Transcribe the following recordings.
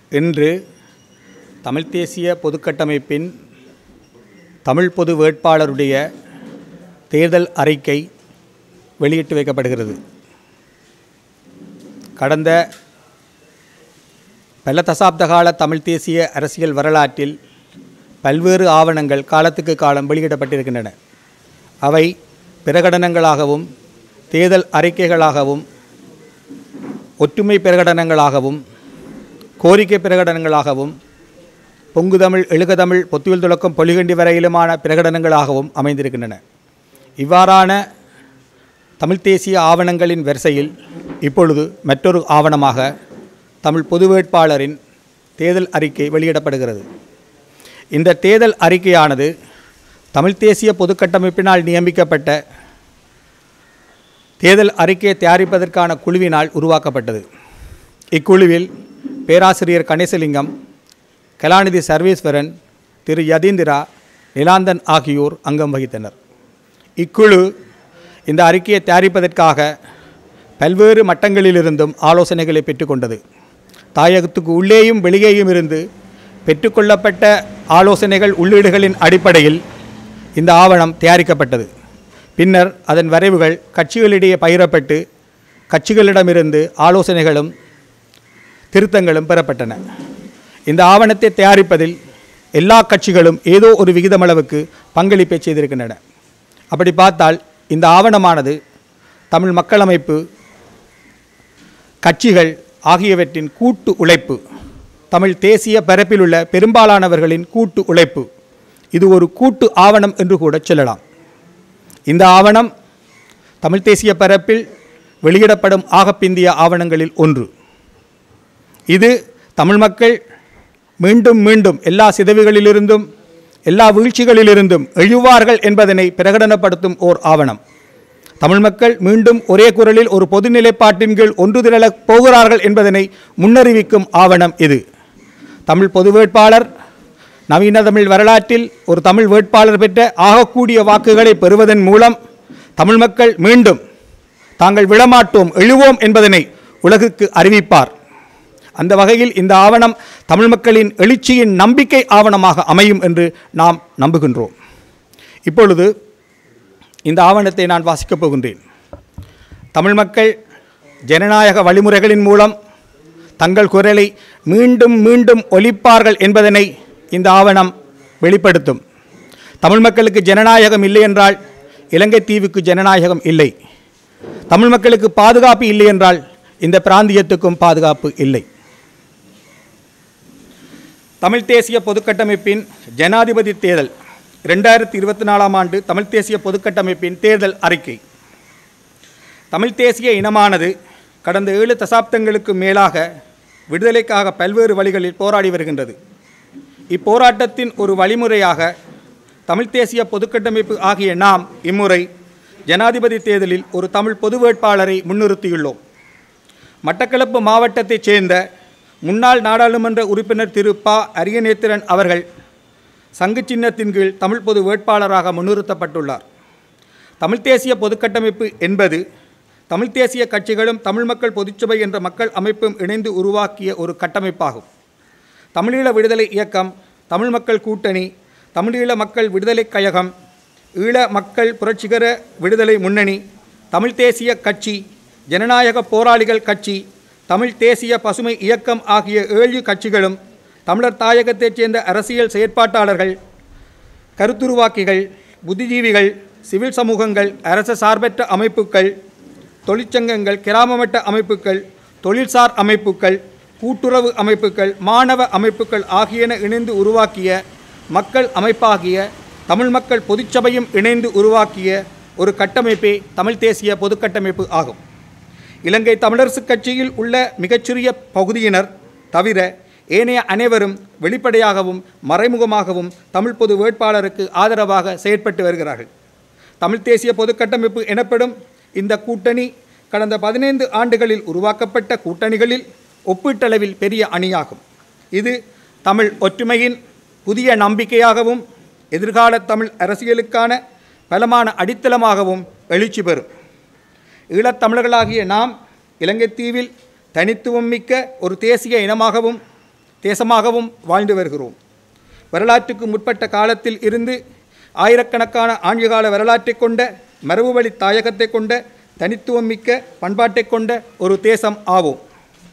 இன்று தமிழ்த் தேசிய பொதுக்கட்டமைப்பின் தமிழ் பொது வேட்பாளருடைய தேர்தல் அறிக்கை வெளியிட்டு வைக்கப்படுகிறது கடந்த பல தசாப்த கால தமிழ் தேசிய அரசியல் வரலாற்றில் பல்வேறு ஆவணங்கள் காலத்துக்கு காலம் வெளியிடப்பட்டிருக்கின்றன அவை பிரகடனங்களாகவும் தேர்தல் அறிக்கைகளாகவும் ஒற்றுமை பிரகடனங்களாகவும் கோரிக்கை பிரகடனங்களாகவும் பொங்குதமிழ் எழுகதமிழ் பொத்துவில் துலக்கம் பொலிகண்டி வரையிலுமான பிரகடனங்களாகவும் அமைந்திருக்கின்றன இவ்வாறான தமிழ்த் தேசிய ஆவணங்களின் வரிசையில் இப்பொழுது மற்றொரு ஆவணமாக தமிழ் பொது வேட்பாளரின் தேர்தல் அறிக்கை வெளியிடப்படுகிறது இந்த தேர்தல் அறிக்கையானது தமிழ்த் தேசிய பொதுக்கட்டமைப்பினால் நியமிக்கப்பட்ட தேர்தல் அறிக்கையை தயாரிப்பதற்கான குழுவினால் உருவாக்கப்பட்டது இக்குழுவில் பேராசிரியர் கணேசலிங்கம் கலாநிதி சர்வேஸ்வரன் திரு யதீந்திரா நிலாந்தன் ஆகியோர் அங்கம் வகித்தனர் இக்குழு இந்த அறிக்கையை தயாரிப்பதற்காக பல்வேறு மட்டங்களிலிருந்தும் ஆலோசனைகளை பெற்றுக்கொண்டது தாயகத்துக்கு உள்ளேயும் வெளியேயும் இருந்து பெற்றுக்கொள்ளப்பட்ட ஆலோசனைகள் உள்ளீடுகளின் அடிப்படையில் இந்த ஆவணம் தயாரிக்கப்பட்டது பின்னர் அதன் வரைவுகள் கட்சிகளிடையே பகிரப்பட்டு கட்சிகளிடமிருந்து ஆலோசனைகளும் திருத்தங்களும் பெறப்பட்டன இந்த ஆவணத்தை தயாரிப்பதில் எல்லா கட்சிகளும் ஏதோ ஒரு விகிதமளவுக்கு பங்களிப்பை செய்திருக்கின்றன அப்படி பார்த்தால் இந்த ஆவணமானது தமிழ் மக்கள் அமைப்பு கட்சிகள் ஆகியவற்றின் கூட்டு உழைப்பு தமிழ் தேசிய பரப்பில் உள்ள பெரும்பாலானவர்களின் கூட்டு உழைப்பு இது ஒரு கூட்டு ஆவணம் என்று கூட சொல்லலாம் இந்த ஆவணம் தமிழ் தேசிய பரப்பில் வெளியிடப்படும் ஆகப்பிந்திய ஆவணங்களில் ஒன்று இது தமிழ் மக்கள் மீண்டும் மீண்டும் எல்லா சிதைவுகளிலிருந்தும் எல்லா வீழ்ச்சிகளிலிருந்தும் எழுவார்கள் என்பதனை பிரகடனப்படுத்தும் ஓர் ஆவணம் தமிழ் மக்கள் மீண்டும் ஒரே குரலில் ஒரு பொது நிலைப்பாட்டின் கீழ் ஒன்று திரளப் போகிறார்கள் என்பதனை முன்னறிவிக்கும் ஆவணம் இது தமிழ் பொது வேட்பாளர் நவீன தமிழ் வரலாற்றில் ஒரு தமிழ் வேட்பாளர் பெற்ற ஆகக்கூடிய வாக்குகளை பெறுவதன் மூலம் தமிழ் மக்கள் மீண்டும் தாங்கள் விழமாட்டோம் எழுவோம் என்பதனை உலகுக்கு அறிவிப்பார் அந்த வகையில் இந்த ஆவணம் தமிழ் மக்களின் எழுச்சியின் நம்பிக்கை ஆவணமாக அமையும் என்று நாம் நம்புகின்றோம் இப்பொழுது இந்த ஆவணத்தை நான் வாசிக்கப் போகின்றேன் தமிழ் மக்கள் ஜனநாயக வழிமுறைகளின் மூலம் தங்கள் குரலை மீண்டும் மீண்டும் ஒலிப்பார்கள் என்பதனை இந்த ஆவணம் வெளிப்படுத்தும் தமிழ் மக்களுக்கு ஜனநாயகம் இல்லை என்றால் இலங்கை தீவுக்கு ஜனநாயகம் இல்லை தமிழ் மக்களுக்கு பாதுகாப்பு இல்லை என்றால் இந்த பிராந்தியத்துக்கும் பாதுகாப்பு இல்லை தமிழ் தேசிய பொதுக்கட்டமைப்பின் ஜனாதிபதி தேர்தல் ரெண்டாயிரத்தி இருபத்தி நாலாம் ஆண்டு தமிழ் தேசிய பொதுக்கட்டமைப்பின் தேர்தல் அறிக்கை தமிழ் தேசிய இனமானது கடந்த ஏழு தசாப்தங்களுக்கு மேலாக விடுதலைக்காக பல்வேறு வழிகளில் போராடி வருகின்றது இப்போராட்டத்தின் ஒரு வழிமுறையாக தமிழ் தேசிய பொதுக்கட்டமைப்பு ஆகிய நாம் இம்முறை ஜனாதிபதி தேர்தலில் ஒரு தமிழ் பொது வேட்பாளரை முன்னிறுத்தியுள்ளோம் மட்டக்களப்பு மாவட்டத்தைச் சேர்ந்த முன்னாள் நாடாளுமன்ற உறுப்பினர் திரு ப அரியநேத்திரன் அவர்கள் சங்கு சின்னத்தின் கீழ் தமிழ் பொது வேட்பாளராக முன்னிறுத்தப்பட்டுள்ளார் தமிழ் தேசிய பொதுக்கட்டமைப்பு என்பது தமிழ் தேசிய கட்சிகளும் தமிழ் மக்கள் பொதுச்சபை என்ற மக்கள் அமைப்பும் இணைந்து உருவாக்கிய ஒரு கட்டமைப்பாகும் தமிழீழ விடுதலை இயக்கம் தமிழ் மக்கள் கூட்டணி தமிழீழ மக்கள் விடுதலைக் கழகம் ஈழ மக்கள் புரட்சிகர விடுதலை முன்னணி தமிழ் தேசிய கட்சி ஜனநாயக போராளிகள் கட்சி தமிழ் தேசிய பசுமை இயக்கம் ஆகிய ஏழு கட்சிகளும் தமிழர் தாயகத்தைச் சேர்ந்த அரசியல் செயற்பாட்டாளர்கள் கருத்துருவாக்கிகள் புத்திஜீவிகள் சிவில் சமூகங்கள் அரச சார்பற்ற அமைப்புகள் தொழிற்சங்கங்கள் கிராம மட்ட அமைப்புகள் தொழில்சார் அமைப்புகள் கூட்டுறவு அமைப்புகள் மாணவ அமைப்புகள் ஆகியன இணைந்து உருவாக்கிய மக்கள் அமைப்பாகிய தமிழ் மக்கள் பொதுச்சபையும் இணைந்து உருவாக்கிய ஒரு கட்டமைப்பே தமிழ் தேசிய பொதுக்கட்டமைப்பு ஆகும் இலங்கை தமிழரசுக் கட்சியில் உள்ள மிகச்சிறிய பகுதியினர் தவிர ஏனைய அனைவரும் வெளிப்படையாகவும் மறைமுகமாகவும் தமிழ் பொது வேட்பாளருக்கு ஆதரவாக செயற்பட்டு வருகிறார்கள் தமிழ் தேசிய பொதுக்கட்டமைப்பு எனப்படும் இந்த கூட்டணி கடந்த பதினைந்து ஆண்டுகளில் உருவாக்கப்பட்ட கூட்டணிகளில் ஒப்பீட்டளவில் பெரிய அணியாகும் இது தமிழ் ஒற்றுமையின் புதிய நம்பிக்கையாகவும் எதிர்கால தமிழ் அரசியலுக்கான பலமான அடித்தளமாகவும் எழுச்சி பெறும் ஈழத்தமிழர்களாகிய நாம் இலங்கைத் தீவில் தனித்துவம் மிக்க ஒரு தேசிய இனமாகவும் தேசமாகவும் வாழ்ந்து வருகிறோம் வரலாற்றுக்கு முற்பட்ட காலத்தில் இருந்து ஆயிரக்கணக்கான ஆண்டுகால வரலாற்றைக் கொண்ட மரபுவழி தாயகத்தை கொண்ட தனித்துவம் மிக்க பண்பாட்டைக் கொண்ட ஒரு தேசம் ஆவோம்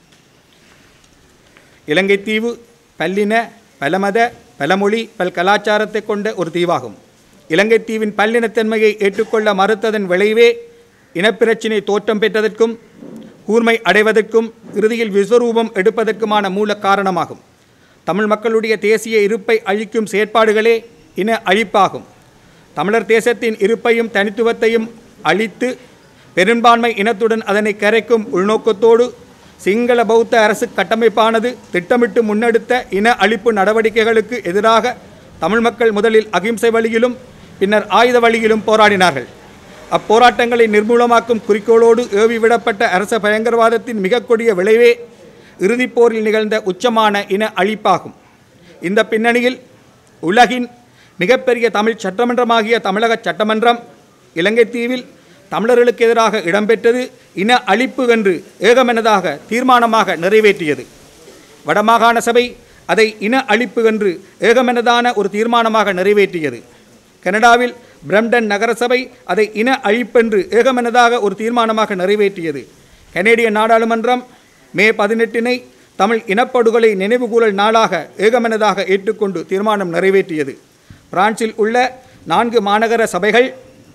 இலங்கை தீவு பல்லின பலமத பலமொழி பல் கலாச்சாரத்தை கொண்ட ஒரு தீவாகும் இலங்கை தீவின் பல்லினத்தன்மையை ஏற்றுக்கொள்ள மறுத்ததன் விளைவே இனப்பிரச்சினை தோற்றம் பெற்றதற்கும் கூர்மை அடைவதற்கும் இறுதியில் விஸ்வரூபம் எடுப்பதற்குமான மூல காரணமாகும் தமிழ் மக்களுடைய தேசிய இருப்பை அழிக்கும் செயற்பாடுகளே இன அழிப்பாகும் தமிழர் தேசத்தின் இருப்பையும் தனித்துவத்தையும் அழித்து பெரும்பான்மை இனத்துடன் அதனை கரைக்கும் உள்நோக்கத்தோடு சிங்கள பௌத்த அரசு கட்டமைப்பானது திட்டமிட்டு முன்னெடுத்த இன அழிப்பு நடவடிக்கைகளுக்கு எதிராக தமிழ் மக்கள் முதலில் அகிம்சை வழியிலும் பின்னர் ஆயுத வழியிலும் போராடினார்கள் அப்போராட்டங்களை நிர்மூலமாக்கும் குறிக்கோளோடு ஏவி விடப்பட்ட அரச பயங்கரவாதத்தின் மிக கொடிய விளைவே இறுதிப் போரில் நிகழ்ந்த உச்சமான இன அழிப்பாகும் இந்த பின்னணியில் உலகின் மிகப்பெரிய தமிழ் சட்டமன்றமாகிய தமிழக சட்டமன்றம் இலங்கை தீவில் தமிழர்களுக்கு எதிராக இடம்பெற்றது இன அழிப்பு என்று ஏகமனதாக தீர்மானமாக நிறைவேற்றியது வடமாகாண சபை அதை இன அழிப்பு என்று ஏகமனதான ஒரு தீர்மானமாக நிறைவேற்றியது கனடாவில் பிரம்டன் நகரசபை அதை இன அழிப்பென்று ஏகமனதாக ஒரு தீர்மானமாக நிறைவேற்றியது கனேடிய நாடாளுமன்றம் மே பதினெட்டினை தமிழ் இனப்படுகொலை நினைவுகூரல் நாளாக ஏகமனதாக ஏற்றுக்கொண்டு தீர்மானம் நிறைவேற்றியது பிரான்சில் உள்ள நான்கு மாநகர சபைகள்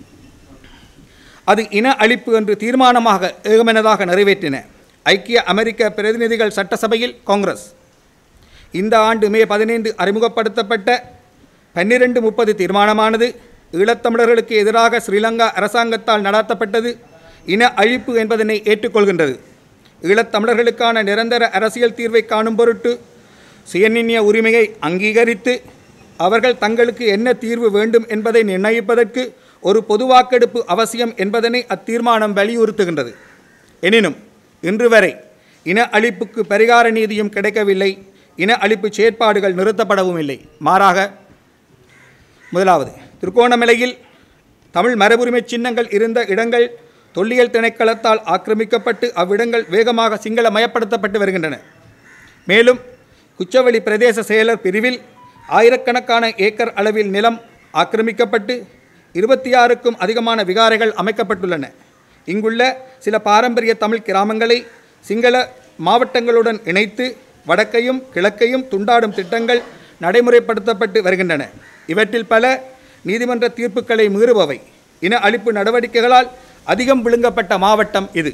அது இன அழிப்பு என்று தீர்மானமாக ஏகமனதாக நிறைவேற்றின ஐக்கிய அமெரிக்க பிரதிநிதிகள் சட்டசபையில் காங்கிரஸ் இந்த ஆண்டு மே பதினைந்து அறிமுகப்படுத்தப்பட்ட பன்னிரெண்டு முப்பது தீர்மானமானது ஈழத்தமிழர்களுக்கு எதிராக ஸ்ரீலங்கா அரசாங்கத்தால் நடாத்தப்பட்டது இன அழிப்பு என்பதனை ஏற்றுக்கொள்கின்றது ஈழத்தமிழர்களுக்கான நிரந்தர அரசியல் தீர்வை காணும் பொருட்டு சுயநிர்ணய உரிமையை அங்கீகரித்து அவர்கள் தங்களுக்கு என்ன தீர்வு வேண்டும் என்பதை நிர்ணயிப்பதற்கு ஒரு பொது வாக்கெடுப்பு அவசியம் என்பதனை அத்தீர்மானம் வலியுறுத்துகின்றது எனினும் இன்று வரை இன அழிப்புக்கு பரிகார நீதியும் கிடைக்கவில்லை இன அழிப்பு செயற்பாடுகள் நிறுத்தப்படவும் இல்லை மாறாக முதலாவது திருக்கோணமலையில் தமிழ் மரபுரிமை சின்னங்கள் இருந்த இடங்கள் தொல்லியல் திணைக்களத்தால் ஆக்கிரமிக்கப்பட்டு அவ்விடங்கள் வேகமாக சிங்களமயப்படுத்தப்பட்டு வருகின்றன மேலும் குச்சவெளி பிரதேச செயலர் பிரிவில் ஆயிரக்கணக்கான ஏக்கர் அளவில் நிலம் ஆக்கிரமிக்கப்பட்டு இருபத்தி ஆறுக்கும் அதிகமான விகாரைகள் அமைக்கப்பட்டுள்ளன இங்குள்ள சில பாரம்பரிய தமிழ் கிராமங்களை சிங்கள மாவட்டங்களுடன் இணைத்து வடக்கையும் கிழக்கையும் துண்டாடும் திட்டங்கள் நடைமுறைப்படுத்தப்பட்டு வருகின்றன இவற்றில் பல நீதிமன்ற தீர்ப்புகளை மீறுபவை இன அழிப்பு நடவடிக்கைகளால் அதிகம் விழுங்கப்பட்ட மாவட்டம் இது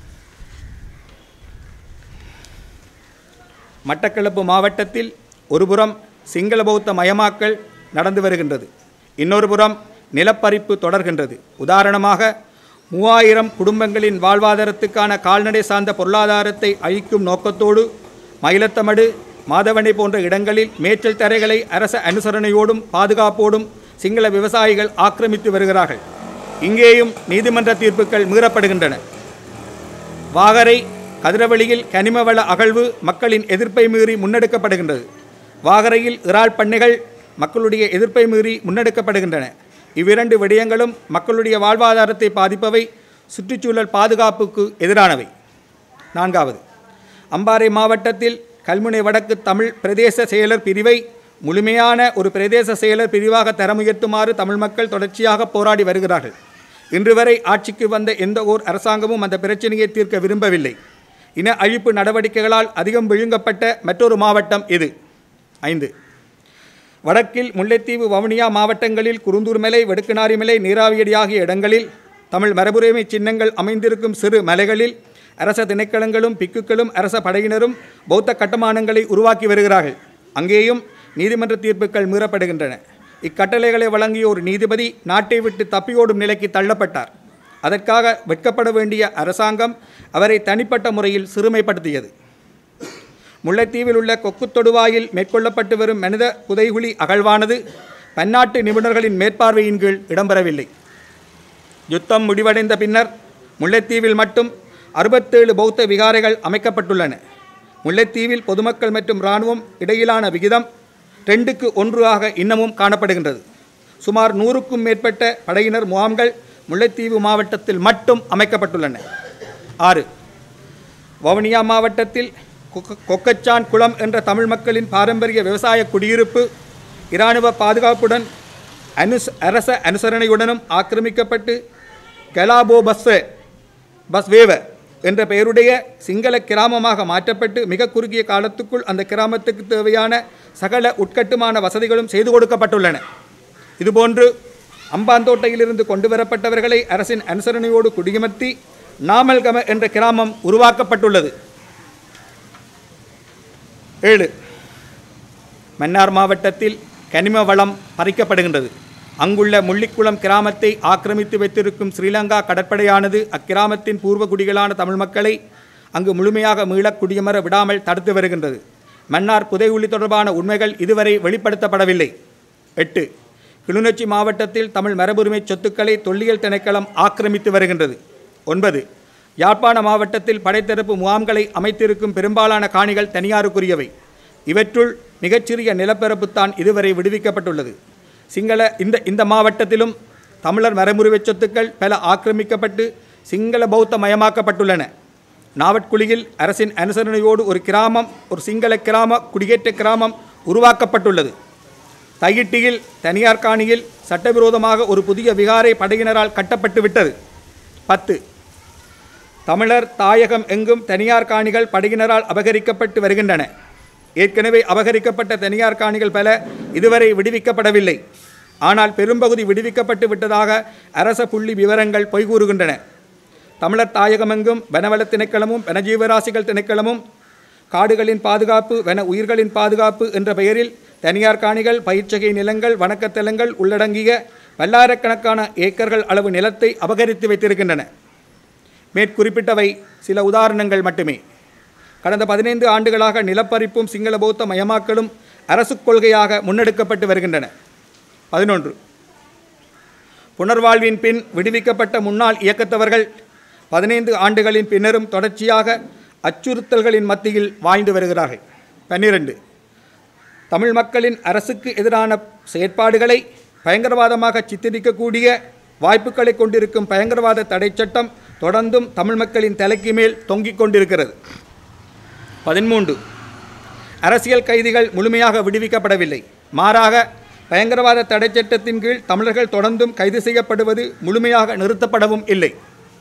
மட்டக்களப்பு மாவட்டத்தில் ஒருபுறம் சிங்கள பௌத்த மயமாக்கல் நடந்து வருகின்றது இன்னொரு புறம் நிலப்பறிப்பு தொடர்கின்றது உதாரணமாக மூவாயிரம் குடும்பங்களின் வாழ்வாதாரத்துக்கான கால்நடை சார்ந்த பொருளாதாரத்தை அழிக்கும் நோக்கத்தோடு மயிலத்தமடு மாதவனை போன்ற இடங்களில் மேய்ச்சல் தரைகளை அரச அனுசரணையோடும் பாதுகாப்போடும் சிங்கள விவசாயிகள் ஆக்கிரமித்து வருகிறார்கள் இங்கேயும் நீதிமன்ற தீர்ப்புகள் மீறப்படுகின்றன வாகரை கதிரவெளியில் கனிமவள அகழ்வு மக்களின் எதிர்ப்பை மீறி முன்னெடுக்கப்படுகின்றது வாகரையில் இறால் பண்ணைகள் மக்களுடைய எதிர்ப்பை மீறி முன்னெடுக்கப்படுகின்றன இவ்விரண்டு விடயங்களும் மக்களுடைய வாழ்வாதாரத்தை பாதிப்பவை சுற்றுச்சூழல் பாதுகாப்புக்கு எதிரானவை நான்காவது அம்பாறை மாவட்டத்தில் கல்முனை வடக்கு தமிழ் பிரதேச செயலர் பிரிவை முழுமையான ஒரு பிரதேச செயலர் பிரிவாக தரமுயர்த்துமாறு தமிழ் மக்கள் தொடர்ச்சியாக போராடி வருகிறார்கள் இன்று வரை ஆட்சிக்கு வந்த எந்த ஓர் அரசாங்கமும் அந்த பிரச்சனையை தீர்க்க விரும்பவில்லை இன அழிப்பு நடவடிக்கைகளால் அதிகம் விழுங்கப்பட்ட மற்றொரு மாவட்டம் இது ஐந்து வடக்கில் முல்லைத்தீவு வவுனியா மாவட்டங்களில் குருந்தூர் மலை வெடுக்குநாரி மலை நீராவியடி ஆகிய இடங்களில் தமிழ் மரபுரிமை சின்னங்கள் அமைந்திருக்கும் சிறு மலைகளில் அரச திணைக்களங்களும் பிக்குக்களும் அரச படையினரும் பௌத்த கட்டுமானங்களை உருவாக்கி வருகிறார்கள் அங்கேயும் நீதிமன்ற தீர்ப்புகள் மீறப்படுகின்றன இக்கட்டளைகளை வழங்கிய ஒரு நீதிபதி நாட்டை விட்டு தப்பியோடும் நிலைக்கு தள்ளப்பட்டார் அதற்காக வெட்கப்பட வேண்டிய அரசாங்கம் அவரை தனிப்பட்ட முறையில் சிறுமைப்படுத்தியது முல்லைத்தீவில் உள்ள கொக்குத் தொடுவாயில் மேற்கொள்ளப்பட்டு வரும் மனித புதைகுழி அகழ்வானது பன்னாட்டு நிபுணர்களின் மேற்பார்வையின் கீழ் இடம்பெறவில்லை யுத்தம் முடிவடைந்த பின்னர் முல்லைத்தீவில் மட்டும் அறுபத்தேழு பௌத்த விகாரைகள் அமைக்கப்பட்டுள்ளன முல்லைத்தீவில் பொதுமக்கள் மற்றும் இராணுவம் இடையிலான விகிதம் ரெண்டுக்கு ஒன்று ஆக இன்னமும் காணப்படுகின்றது சுமார் நூறுக்கும் மேற்பட்ட படையினர் முகாம்கள் முல்லைத்தீவு மாவட்டத்தில் மட்டும் அமைக்கப்பட்டுள்ளன ஆறு வவுனியா மாவட்டத்தில் கொக்க- கொக்கச்சான் குளம் என்ற தமிழ் மக்களின் பாரம்பரிய விவசாய குடியிருப்பு இராணுவ பாதுகாப்புடன் அனுஸ் அரச அனுசரணையுடனும் ஆக்கிரமிக்கப்பட்டு கலாபோ பஸ் பஸ்வேவ என்ற பெயருடைய சிங்கள கிராமமாக மாற்றப்பட்டு மிக குறுகிய காலத்துக்குள் அந்த கிராமத்துக்கு தேவையான சகல உட்கட்டுமான வசதிகளும் செய்து கொடுக்கப்பட்டுள்ளன இதுபோன்று அம்பாந்தோட்டையிலிருந்து கொண்டு வரப்பட்டவர்களை அரசின் அனுசரணையோடு குடியமர்த்தி நாமல்கம என்ற கிராமம் உருவாக்கப்பட்டுள்ளது ஏழு மன்னார் மாவட்டத்தில் கனிம வளம் பறிக்கப்படுகின்றது அங்குள்ள முள்ளிக்குளம் கிராமத்தை ஆக்கிரமித்து வைத்திருக்கும் ஸ்ரீலங்கா கடற்படையானது அக்கிராமத்தின் பூர்வ குடிகளான தமிழ் மக்களை அங்கு முழுமையாக மீளக் குடியமர விடாமல் தடுத்து வருகின்றது மன்னார் புதையுள்ளி தொடர்பான உண்மைகள் இதுவரை வெளிப்படுத்தப்படவில்லை எட்டு கிளிநொச்சி மாவட்டத்தில் தமிழ் மரபுரிமை சொத்துக்களை தொல்லியல் திணைக்களம் ஆக்கிரமித்து வருகின்றது ஒன்பது யாழ்ப்பாண மாவட்டத்தில் படைத்தரப்பு முகாம்களை அமைத்திருக்கும் பெரும்பாலான காணிகள் தனியாருக்குரியவை இவற்றுள் மிகச்சிறிய நிலப்பரப்புத்தான் இதுவரை விடுவிக்கப்பட்டுள்ளது சிங்கள இந்த இந்த மாவட்டத்திலும் தமிழர் மரபுரிமை சொத்துக்கள் பல ஆக்கிரமிக்கப்பட்டு சிங்கள பௌத்த மயமாக்கப்பட்டுள்ளன நாவட்குழியில் அரசின் அனுசரணையோடு ஒரு கிராமம் ஒரு சிங்கள கிராம குடியேற்ற கிராமம் உருவாக்கப்பட்டுள்ளது தையிட்டியில் தனியார் காணியில் சட்டவிரோதமாக ஒரு புதிய விகாரை படையினரால் கட்டப்பட்டு விட்டது பத்து தமிழர் தாயகம் எங்கும் தனியார் காணிகள் படையினரால் அபகரிக்கப்பட்டு வருகின்றன ஏற்கனவே அபகரிக்கப்பட்ட தனியார் காணிகள் பல இதுவரை விடுவிக்கப்படவில்லை ஆனால் பெரும்பகுதி விடுவிக்கப்பட்டு விட்டதாக அரச புள்ளி விவரங்கள் பொய்கூறுகின்றன தமிழர் தாயகமெங்கும் வனவள திணைக்களமும் வனஜீவராசிகள் திணைக்களமும் காடுகளின் பாதுகாப்பு வன உயிர்களின் பாதுகாப்பு என்ற பெயரில் தனியார் காணிகள் பயிர்ச்சகை நிலங்கள் வணக்கத்தலங்கள் உள்ளடங்கிய பல்லாயிரக்கணக்கான ஏக்கர்கள் அளவு நிலத்தை அபகரித்து வைத்திருக்கின்றன மேற்குறிப்பிட்டவை சில உதாரணங்கள் மட்டுமே கடந்த பதினைந்து ஆண்டுகளாக நிலப்பறிப்பும் சிங்கள பௌத்த மயமாக்கலும் அரசு கொள்கையாக முன்னெடுக்கப்பட்டு வருகின்றன பதினொன்று புனர்வாழ்வின் பின் விடுவிக்கப்பட்ட முன்னாள் இயக்கத்தவர்கள் பதினைந்து ஆண்டுகளின் பின்னரும் தொடர்ச்சியாக அச்சுறுத்தல்களின் மத்தியில் வாழ்ந்து வருகிறார்கள் பன்னிரண்டு தமிழ் மக்களின் அரசுக்கு எதிரான செயற்பாடுகளை பயங்கரவாதமாக சித்தரிக்கக்கூடிய வாய்ப்புகளை கொண்டிருக்கும் பயங்கரவாத தடை சட்டம் தொடர்ந்தும் தமிழ் மக்களின் தலைக்கு மேல் தொங்கிக் கொண்டிருக்கிறது பதிமூன்று அரசியல் கைதிகள் முழுமையாக விடுவிக்கப்படவில்லை மாறாக பயங்கரவாத தடை சட்டத்தின் கீழ் தமிழர்கள் தொடர்ந்தும் கைது செய்யப்படுவது முழுமையாக நிறுத்தப்படவும் இல்லை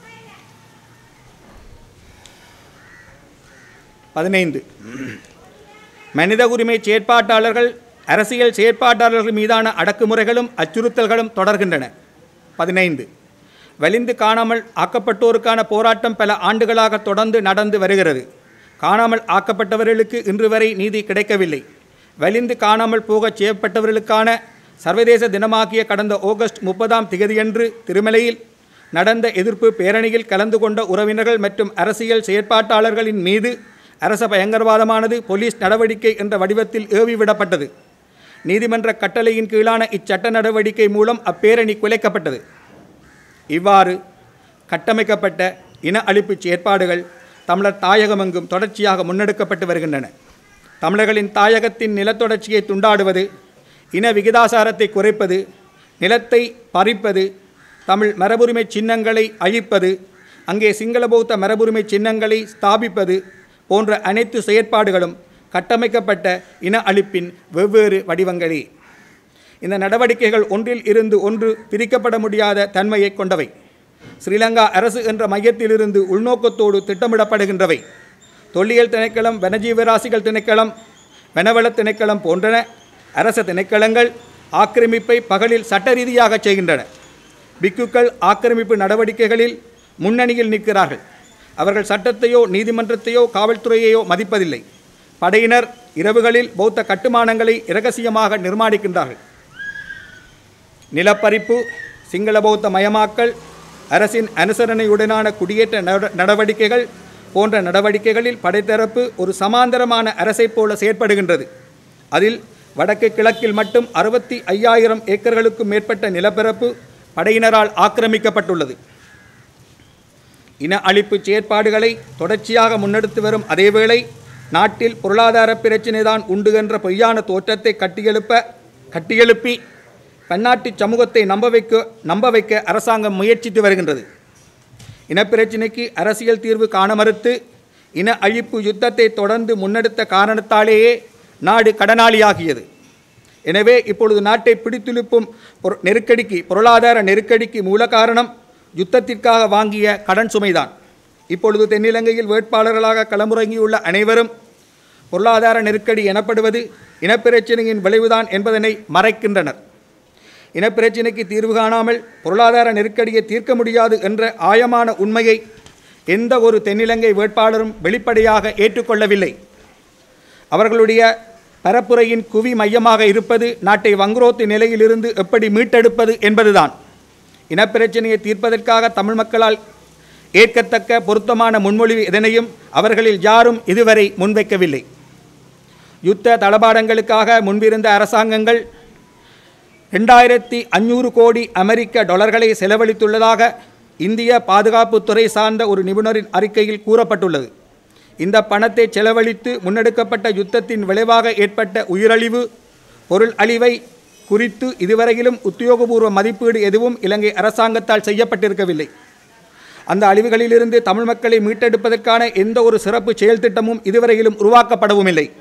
பதினைந்து மனித உரிமை செயற்பாட்டாளர்கள் அரசியல் செயற்பாட்டாளர்கள் மீதான அடக்குமுறைகளும் அச்சுறுத்தல்களும் தொடர்கின்றன பதினைந்து வலிந்து காணாமல் ஆக்கப்பட்டோருக்கான போராட்டம் பல ஆண்டுகளாக தொடர்ந்து நடந்து வருகிறது காணாமல் ஆக்கப்பட்டவர்களுக்கு இன்று வரை நீதி கிடைக்கவில்லை வலிந்து காணாமல் போகச் செய்யப்பட்டவர்களுக்கான சர்வதேச தினமாகிய கடந்த ஆகஸ்ட் முப்பதாம் திகதியன்று திருமலையில் நடந்த எதிர்ப்பு பேரணியில் கலந்து கொண்ட உறவினர்கள் மற்றும் அரசியல் செயற்பாட்டாளர்களின் மீது அரச பயங்கரவாதமானது போலீஸ் நடவடிக்கை என்ற வடிவத்தில் ஏவி விடப்பட்டது நீதிமன்ற கட்டளையின் கீழான இச்சட்ட நடவடிக்கை மூலம் அப்பேரணி குலைக்கப்பட்டது இவ்வாறு கட்டமைக்கப்பட்ட இன அழிப்பு செயற்பாடுகள் தமிழர் தாயகமெங்கும் தொடர்ச்சியாக முன்னெடுக்கப்பட்டு வருகின்றன தமிழர்களின் தாயகத்தின் நிலத்தொடர்ச்சியை துண்டாடுவது இன விகிதாசாரத்தை குறைப்பது நிலத்தை பறிப்பது தமிழ் மரபுரிமை சின்னங்களை அழிப்பது அங்கே சிங்கள பௌத்த மரபுரிமை சின்னங்களை ஸ்தாபிப்பது போன்ற அனைத்து செயற்பாடுகளும் கட்டமைக்கப்பட்ட இன அழிப்பின் வெவ்வேறு வடிவங்களே இந்த நடவடிக்கைகள் ஒன்றில் இருந்து ஒன்று பிரிக்கப்பட முடியாத தன்மையை கொண்டவை ஸ்ரீலங்கா அரசு என்ற மையத்திலிருந்து உள்நோக்கத்தோடு திட்டமிடப்படுகின்றவை தொல்லியல் திணைக்களம் வனஜீவராசிகள் திணைக்களம் வனவள திணைக்களம் போன்றன அரச திணைக்களங்கள் ஆக்கிரமிப்பை பகலில் சட்ட ரீதியாக செய்கின்றன பிக்குக்கள் ஆக்கிரமிப்பு நடவடிக்கைகளில் முன்னணியில் நிற்கிறார்கள் அவர்கள் சட்டத்தையோ நீதிமன்றத்தையோ காவல்துறையையோ மதிப்பதில்லை படையினர் இரவுகளில் பௌத்த கட்டுமானங்களை இரகசியமாக நிர்மாணிக்கின்றார்கள் நிலப்பறிப்பு சிங்கள பௌத்த மயமாக்கல் அரசின் அனுசரணையுடனான குடியேற்ற நட- நடவடிக்கைகள் போன்ற நடவடிக்கைகளில் படைத்தரப்பு ஒரு சமாந்தரமான அரசைப் போல செயற்படுகின்றது அதில் வடக்கு கிழக்கில் மட்டும் அறுபத்தி ஐயாயிரம் ஏக்கர்களுக்கும் மேற்பட்ட நிலப்பரப்பு படையினரால் ஆக்கிரமிக்கப்பட்டுள்ளது இன அழிப்பு செயற்பாடுகளை தொடர்ச்சியாக முன்னெடுத்து வரும் அதேவேளை நாட்டில் பொருளாதார பிரச்சினைதான் உண்டு என்ற பொய்யான தோற்றத்தை கட்டியெழுப்ப கட்டியெழுப்பி பன்னாட்டு சமூகத்தை நம்ப வைக்க நம்ப வைக்க அரசாங்கம் முயற்சித்து வருகின்றது இனப்பிரச்சினைக்கு அரசியல் தீர்வு காண மறுத்து இன அழிப்பு யுத்தத்தை தொடர்ந்து முன்னெடுத்த காரணத்தாலேயே நாடு கடனாளியாகியது எனவே இப்பொழுது நாட்டை பிடித்துழுப்பும் பொரு- நெருக்கடிக்கு பொருளாதார நெருக்கடிக்கு மூல காரணம் யுத்தத்திற்காக வாங்கிய கடன் சுமைதான் இப்பொழுது தென்னிலங்கையில் வேட்பாளர்களாக களமுறங்கியுள்ள அனைவரும் பொருளாதார நெருக்கடி எனப்படுவது இனப்பிரச்சினையின் விளைவுதான் என்பதனை மறைக்கின்றனர் இனப்பிரச்சினைக்கு தீர்வு காணாமல் பொருளாதார நெருக்கடியை தீர்க்க முடியாது என்ற ஆழமான உண்மையை எந்த ஒரு தென்னிலங்கை வேட்பாளரும் வெளிப்படையாக ஏற்றுக்கொள்ளவில்லை அவர்களுடைய பரப்புரையின் குவி மையமாக இருப்பது நாட்டை வங்குரோத்து நிலையிலிருந்து எப்படி மீட்டெடுப்பது என்பதுதான் இனப்பிரச்சனையை தீர்ப்பதற்காக தமிழ் மக்களால் ஏற்கத்தக்க பொருத்தமான முன்மொழிவு எதனையும் அவர்களில் யாரும் இதுவரை முன்வைக்கவில்லை யுத்த தளபாடங்களுக்காக முன்பிருந்த அரசாங்கங்கள் ரெண்டாயிரத்தி அஞ்சூறு கோடி அமெரிக்க டாலர்களை செலவழித்துள்ளதாக இந்திய பாதுகாப்புத்துறை சார்ந்த ஒரு நிபுணரின் அறிக்கையில் கூறப்பட்டுள்ளது இந்த பணத்தை செலவழித்து முன்னெடுக்கப்பட்ட யுத்தத்தின் விளைவாக ஏற்பட்ட உயிரழிவு பொருள் அழிவை குறித்து இதுவரையிலும் உத்தியோகபூர்வ மதிப்பீடு எதுவும் இலங்கை அரசாங்கத்தால் செய்யப்பட்டிருக்கவில்லை அந்த அழிவுகளிலிருந்து தமிழ் மக்களை மீட்டெடுப்பதற்கான எந்த ஒரு சிறப்பு செயல் திட்டமும் இதுவரையிலும் உருவாக்கப்படவும் இல்லை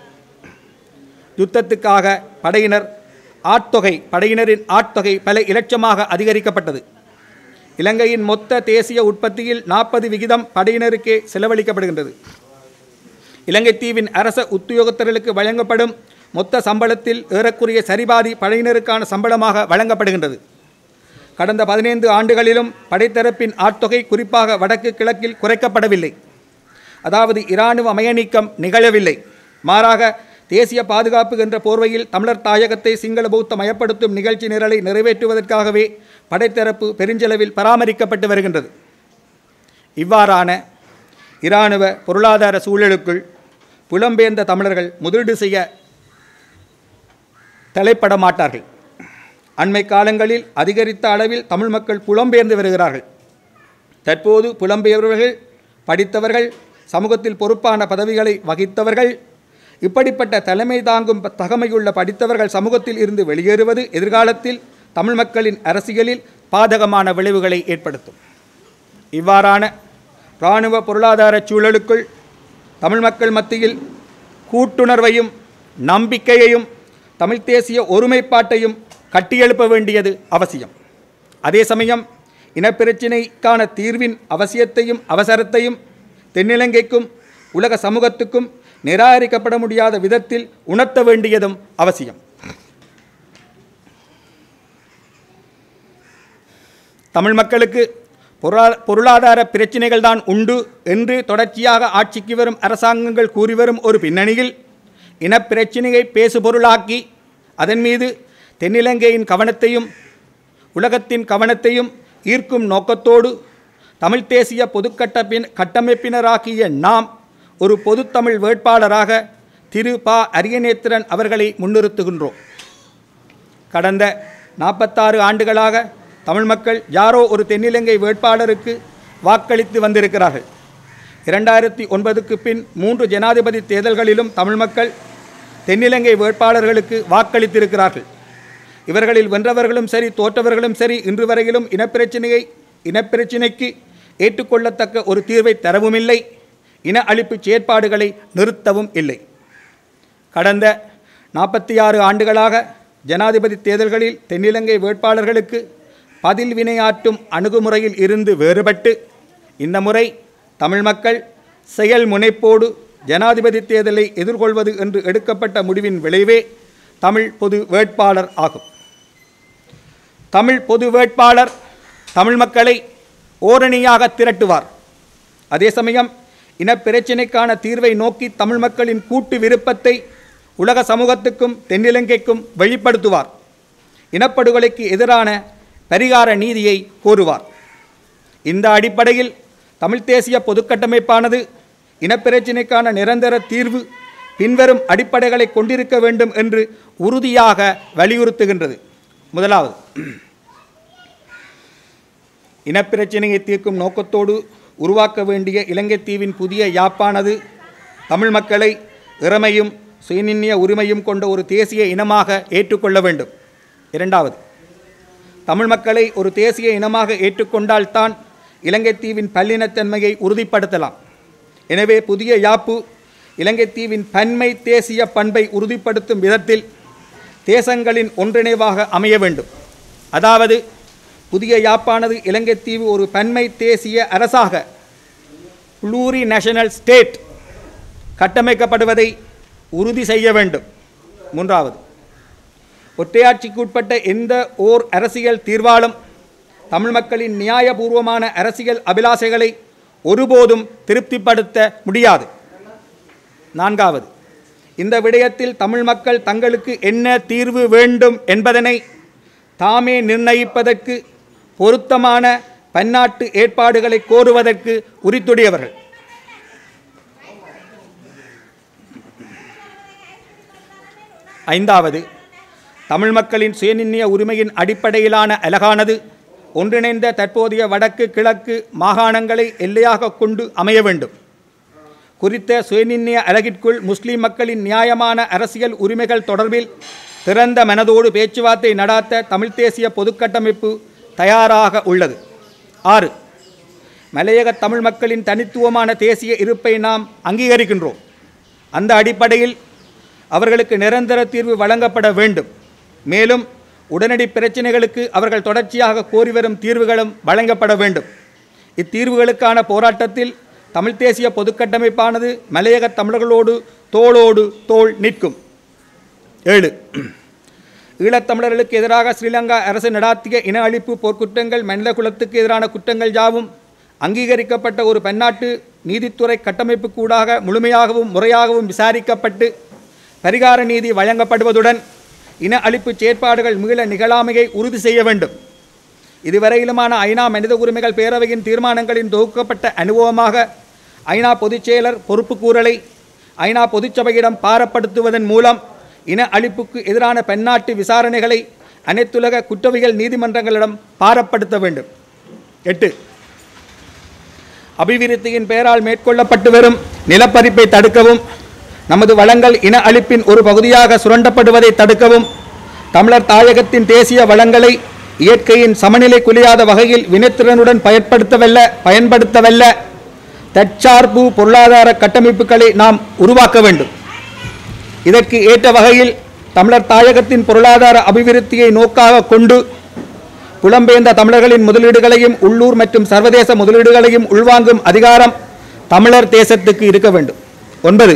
யுத்தத்துக்காக படையினர் ஆட்தொகை படையினரின் ஆட்தொகை பல இலட்சமாக அதிகரிக்கப்பட்டது இலங்கையின் மொத்த தேசிய உற்பத்தியில் நாற்பது விகிதம் படையினருக்கே செலவழிக்கப்படுகின்றது இலங்கை தீவின் அரச உத்தியோகத்தர்களுக்கு வழங்கப்படும் மொத்த சம்பளத்தில் ஏறக்குறைய சரிபாதி படையினருக்கான சம்பளமாக வழங்கப்படுகின்றது கடந்த பதினைந்து ஆண்டுகளிலும் படைத்தரப்பின் ஆட்தொகை குறிப்பாக வடக்கு கிழக்கில் குறைக்கப்படவில்லை அதாவது இராணுவ மயநீக்கம் நிகழவில்லை மாறாக தேசிய பாதுகாப்பு என்ற போர்வையில் தமிழர் தாயகத்தை சிங்கள பௌத்த மயப்படுத்தும் நிகழ்ச்சி நிரலை நிறைவேற்றுவதற்காகவே படைத்தரப்பு பெருஞ்செலவில் பராமரிக்கப்பட்டு வருகின்றது இவ்வாறான இராணுவ பொருளாதார சூழலுக்குள் புலம்பெயர்ந்த தமிழர்கள் முதலீடு செய்ய தலைப்பட மாட்டார்கள் அண்மை காலங்களில் அதிகரித்த அளவில் தமிழ் மக்கள் புலம்பெயர்ந்து வருகிறார்கள் தற்போது புலம்பெயர்வர்கள் படித்தவர்கள் சமூகத்தில் பொறுப்பான பதவிகளை வகித்தவர்கள் இப்படிப்பட்ட தலைமை தாங்கும் ப- தகமையுள்ள படித்தவர்கள் சமூகத்தில் இருந்து வெளியேறுவது எதிர்காலத்தில் தமிழ் மக்களின் அரசியலில் பாதகமான விளைவுகளை ஏற்படுத்தும் இவ்வாறான இராணுவ பொருளாதார சூழலுக்குள் தமிழ் மக்கள் மத்தியில் கூட்டுணர்வையும் நம்பிக்கையையும் தமிழ் தேசிய ஒருமைப்பாட்டையும் கட்டியெழுப்ப வேண்டியது அவசியம் அதே சமயம் இனப்பிரச்சினைக்கான தீர்வின் அவசியத்தையும் அவசரத்தையும் தென்னிலங்கைக்கும் உலக சமூகத்துக்கும் நிராகரிக்கப்பட முடியாத விதத்தில் உணர்த்த வேண்டியதும் அவசியம் தமிழ் மக்களுக்கு பொருளா பொருளாதார பிரச்சினைகள் தான் உண்டு என்று தொடர்ச்சியாக ஆட்சிக்கு வரும் அரசாங்கங்கள் கூறி வரும் ஒரு பின்னணியில் இனப்பிரச்சினையை பேசுபொருளாக்கி அதன் மீது தென்னிலங்கையின் கவனத்தையும் உலகத்தின் கவனத்தையும் ஈர்க்கும் நோக்கத்தோடு தமிழ் தேசிய பொதுக்கட்டப்பின் கட்டமைப்பினராகிய நாம் ஒரு பொதுத்தமிழ் வேட்பாளராக திரு ப அரியநேத்திரன் அவர்களை முன்னிறுத்துகின்றோம் கடந்த நாற்பத்தாறு ஆண்டுகளாக தமிழ் மக்கள் யாரோ ஒரு தென்னிலங்கை வேட்பாளருக்கு வாக்களித்து வந்திருக்கிறார்கள் இரண்டாயிரத்தி ஒன்பதுக்கு பின் மூன்று ஜனாதிபதி தேர்தல்களிலும் தமிழ் மக்கள் தென்னிலங்கை வேட்பாளர்களுக்கு வாக்களித்திருக்கிறார்கள் இவர்களில் வென்றவர்களும் சரி தோற்றவர்களும் சரி இன்று வரையிலும் இனப்பிரச்சினையை இனப்பிரச்சினைக்கு ஏற்றுக்கொள்ளத்தக்க ஒரு தீர்வை தரவுமில்லை இன அழிப்பு செயற்பாடுகளை நிறுத்தவும் இல்லை கடந்த நாற்பத்தி ஆறு ஆண்டுகளாக ஜனாதிபதி தேர்தல்களில் தென்னிலங்கை வேட்பாளர்களுக்கு பதில் வினையாற்றும் அணுகுமுறையில் இருந்து வேறுபட்டு இந்த முறை தமிழ் மக்கள் செயல் முனைப்போடு ஜனாதிபதி தேர்தலை எதிர்கொள்வது என்று எடுக்கப்பட்ட முடிவின் விளைவே தமிழ் பொது வேட்பாளர் ஆகும் தமிழ் பொது வேட்பாளர் தமிழ் மக்களை ஓரணியாக திரட்டுவார் அதே சமயம் இனப்பிரச்சினைக்கான தீர்வை நோக்கி தமிழ் மக்களின் கூட்டு விருப்பத்தை உலக சமூகத்துக்கும் தென்னிலங்கைக்கும் வெளிப்படுத்துவார் இனப்படுகொலைக்கு எதிரான பரிகார நீதியை கோருவார் இந்த அடிப்படையில் தமிழ் தேசிய பொதுக்கட்டமைப்பானது இனப்பிரச்சினைக்கான நிரந்தர தீர்வு பின்வரும் அடிப்படைகளை கொண்டிருக்க வேண்டும் என்று உறுதியாக வலியுறுத்துகின்றது முதலாவது இனப்பிரச்சினையை தீர்க்கும் நோக்கத்தோடு உருவாக்க வேண்டிய இலங்கை தீவின் புதிய யாப்பானது தமிழ் மக்களை இறமையும் சுயநிர்ணய உரிமையும் கொண்ட ஒரு தேசிய இனமாக ஏற்றுக்கொள்ள வேண்டும் இரண்டாவது தமிழ் மக்களை ஒரு தேசிய இனமாக ஏற்றுக்கொண்டால்தான் இலங்கை தீவின் பல்லினத்தன்மையை உறுதிப்படுத்தலாம் எனவே புதிய யாப்பு இலங்கை தீவின் பன்மை தேசிய பண்பை உறுதிப்படுத்தும் விதத்தில் தேசங்களின் ஒன்றிணைவாக அமைய வேண்டும் அதாவது புதிய யாப்பானது இலங்கை தீவு ஒரு பன்மை தேசிய அரசாக ப்ளூரி நேஷனல் ஸ்டேட் கட்டமைக்கப்படுவதை உறுதி செய்ய வேண்டும் மூன்றாவது ஒற்றையாட்சிக்குட்பட்ட எந்த ஓர் அரசியல் தீர்வாலும் தமிழ் மக்களின் நியாயபூர்வமான அரசியல் அபிலாஷைகளை ஒருபோதும் திருப்திப்படுத்த முடியாது நான்காவது இந்த விடயத்தில் தமிழ் மக்கள் தங்களுக்கு என்ன தீர்வு வேண்டும் என்பதனை தாமே நிர்ணயிப்பதற்கு பொருத்தமான பன்னாட்டு ஏற்பாடுகளை கோருவதற்கு உரித்துடையவர்கள் ஐந்தாவது தமிழ் மக்களின் சுயநிர்ணய உரிமையின் அடிப்படையிலான அலகானது ஒன்றிணைந்த தற்போதைய வடக்கு கிழக்கு மாகாணங்களை எல்லையாக கொண்டு அமைய வேண்டும் குறித்த சுயநிர்ணய அலகிற்குள் முஸ்லிம் மக்களின் நியாயமான அரசியல் உரிமைகள் தொடர்பில் திறந்த மனதோடு பேச்சுவார்த்தை நடாத்த தமிழ் தேசிய பொதுக்கட்டமைப்பு தயாராக உள்ளது ஆறு மலையக தமிழ் மக்களின் தனித்துவமான தேசிய இருப்பை நாம் அங்கீகரிக்கின்றோம் அந்த அடிப்படையில் அவர்களுக்கு நிரந்தர தீர்வு வழங்கப்பட வேண்டும் மேலும் உடனடி பிரச்சினைகளுக்கு அவர்கள் தொடர்ச்சியாக கோரி வரும் தீர்வுகளும் வழங்கப்பட வேண்டும் இத்தீர்வுகளுக்கான போராட்டத்தில் தமிழ் தேசிய பொதுக்கட்டமைப்பானது மலையக தமிழர்களோடு தோளோடு தோள் நிற்கும் ஏழு ஈழத்தமிழர்களுக்கு எதிராக ஸ்ரீலங்கா அரசு நடாத்திய இன அழிப்பு போர்க்குற்றங்கள் மனித குலத்துக்கு எதிரான குற்றங்கள் யாவும் அங்கீகரிக்கப்பட்ட ஒரு பன்னாட்டு நீதித்துறை கட்டமைப்பு கூடாக முழுமையாகவும் முறையாகவும் விசாரிக்கப்பட்டு பரிகார நீதி வழங்கப்படுவதுடன் இன அழிப்பு செயற்பாடுகள் மீள நிகழாமையை உறுதி செய்ய வேண்டும் இதுவரையிலுமான ஐநா மனித உரிமைகள் பேரவையின் தீர்மானங்களின் தொகுக்கப்பட்ட அனுபவமாக ஐநா பொதுச் செயலர் பொறுப்புக்கூறலை ஐநா பொதுச்சபையிடம் பாரப்படுத்துவதன் மூலம் இன அழிப்புக்கு எதிரான பன்னாட்டு விசாரணைகளை அனைத்துலக குற்றவியல் நீதிமன்றங்களிடம் பாரப்படுத்த வேண்டும் எட்டு அபிவிருத்தியின் பெயரால் மேற்கொள்ளப்பட்டு வரும் நிலப்பரிப்பை தடுக்கவும் நமது வளங்கள் இன அழிப்பின் ஒரு பகுதியாக சுரண்டப்படுவதை தடுக்கவும் தமிழர் தாயகத்தின் தேசிய வளங்களை இயற்கையின் சமநிலை குலையாத வகையில் வினைத்திறனுடன் பயன்படுத்தவல்ல பயன்படுத்தவல்ல தற்சார்பு பொருளாதார கட்டமைப்புகளை நாம் உருவாக்க வேண்டும் இதற்கு ஏற்ற வகையில் தமிழர் தாயகத்தின் பொருளாதார அபிவிருத்தியை நோக்காக கொண்டு புலம்பெயர்ந்த தமிழர்களின் முதலீடுகளையும் உள்ளூர் மற்றும் சர்வதேச முதலீடுகளையும் உள்வாங்கும் அதிகாரம் தமிழர் தேசத்துக்கு இருக்க வேண்டும் ஒன்பது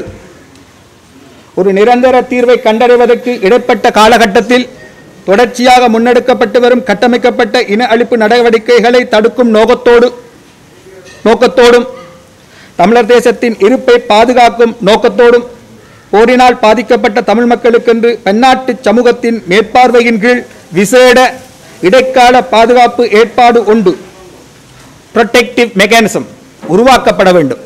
ஒரு நிரந்தர தீர்வை கண்டறிவதற்கு இடைப்பட்ட காலகட்டத்தில் தொடர்ச்சியாக முன்னெடுக்கப்பட்டு வரும் கட்டமைக்கப்பட்ட இன அழிப்பு நடவடிக்கைகளை தடுக்கும் நோக்கத்தோடு நோக்கத்தோடும் தமிழர் தேசத்தின் இருப்பை பாதுகாக்கும் நோக்கத்தோடும் போரினால் பாதிக்கப்பட்ட தமிழ் மக்களுக்கென்று பன்னாட்டு சமூகத்தின் மேற்பார்வையின் கீழ் விசேட இடைக்கால பாதுகாப்பு ஏற்பாடு உண்டு ப்ரொடெக்டிவ் மெக்கானிசம் உருவாக்கப்பட வேண்டும்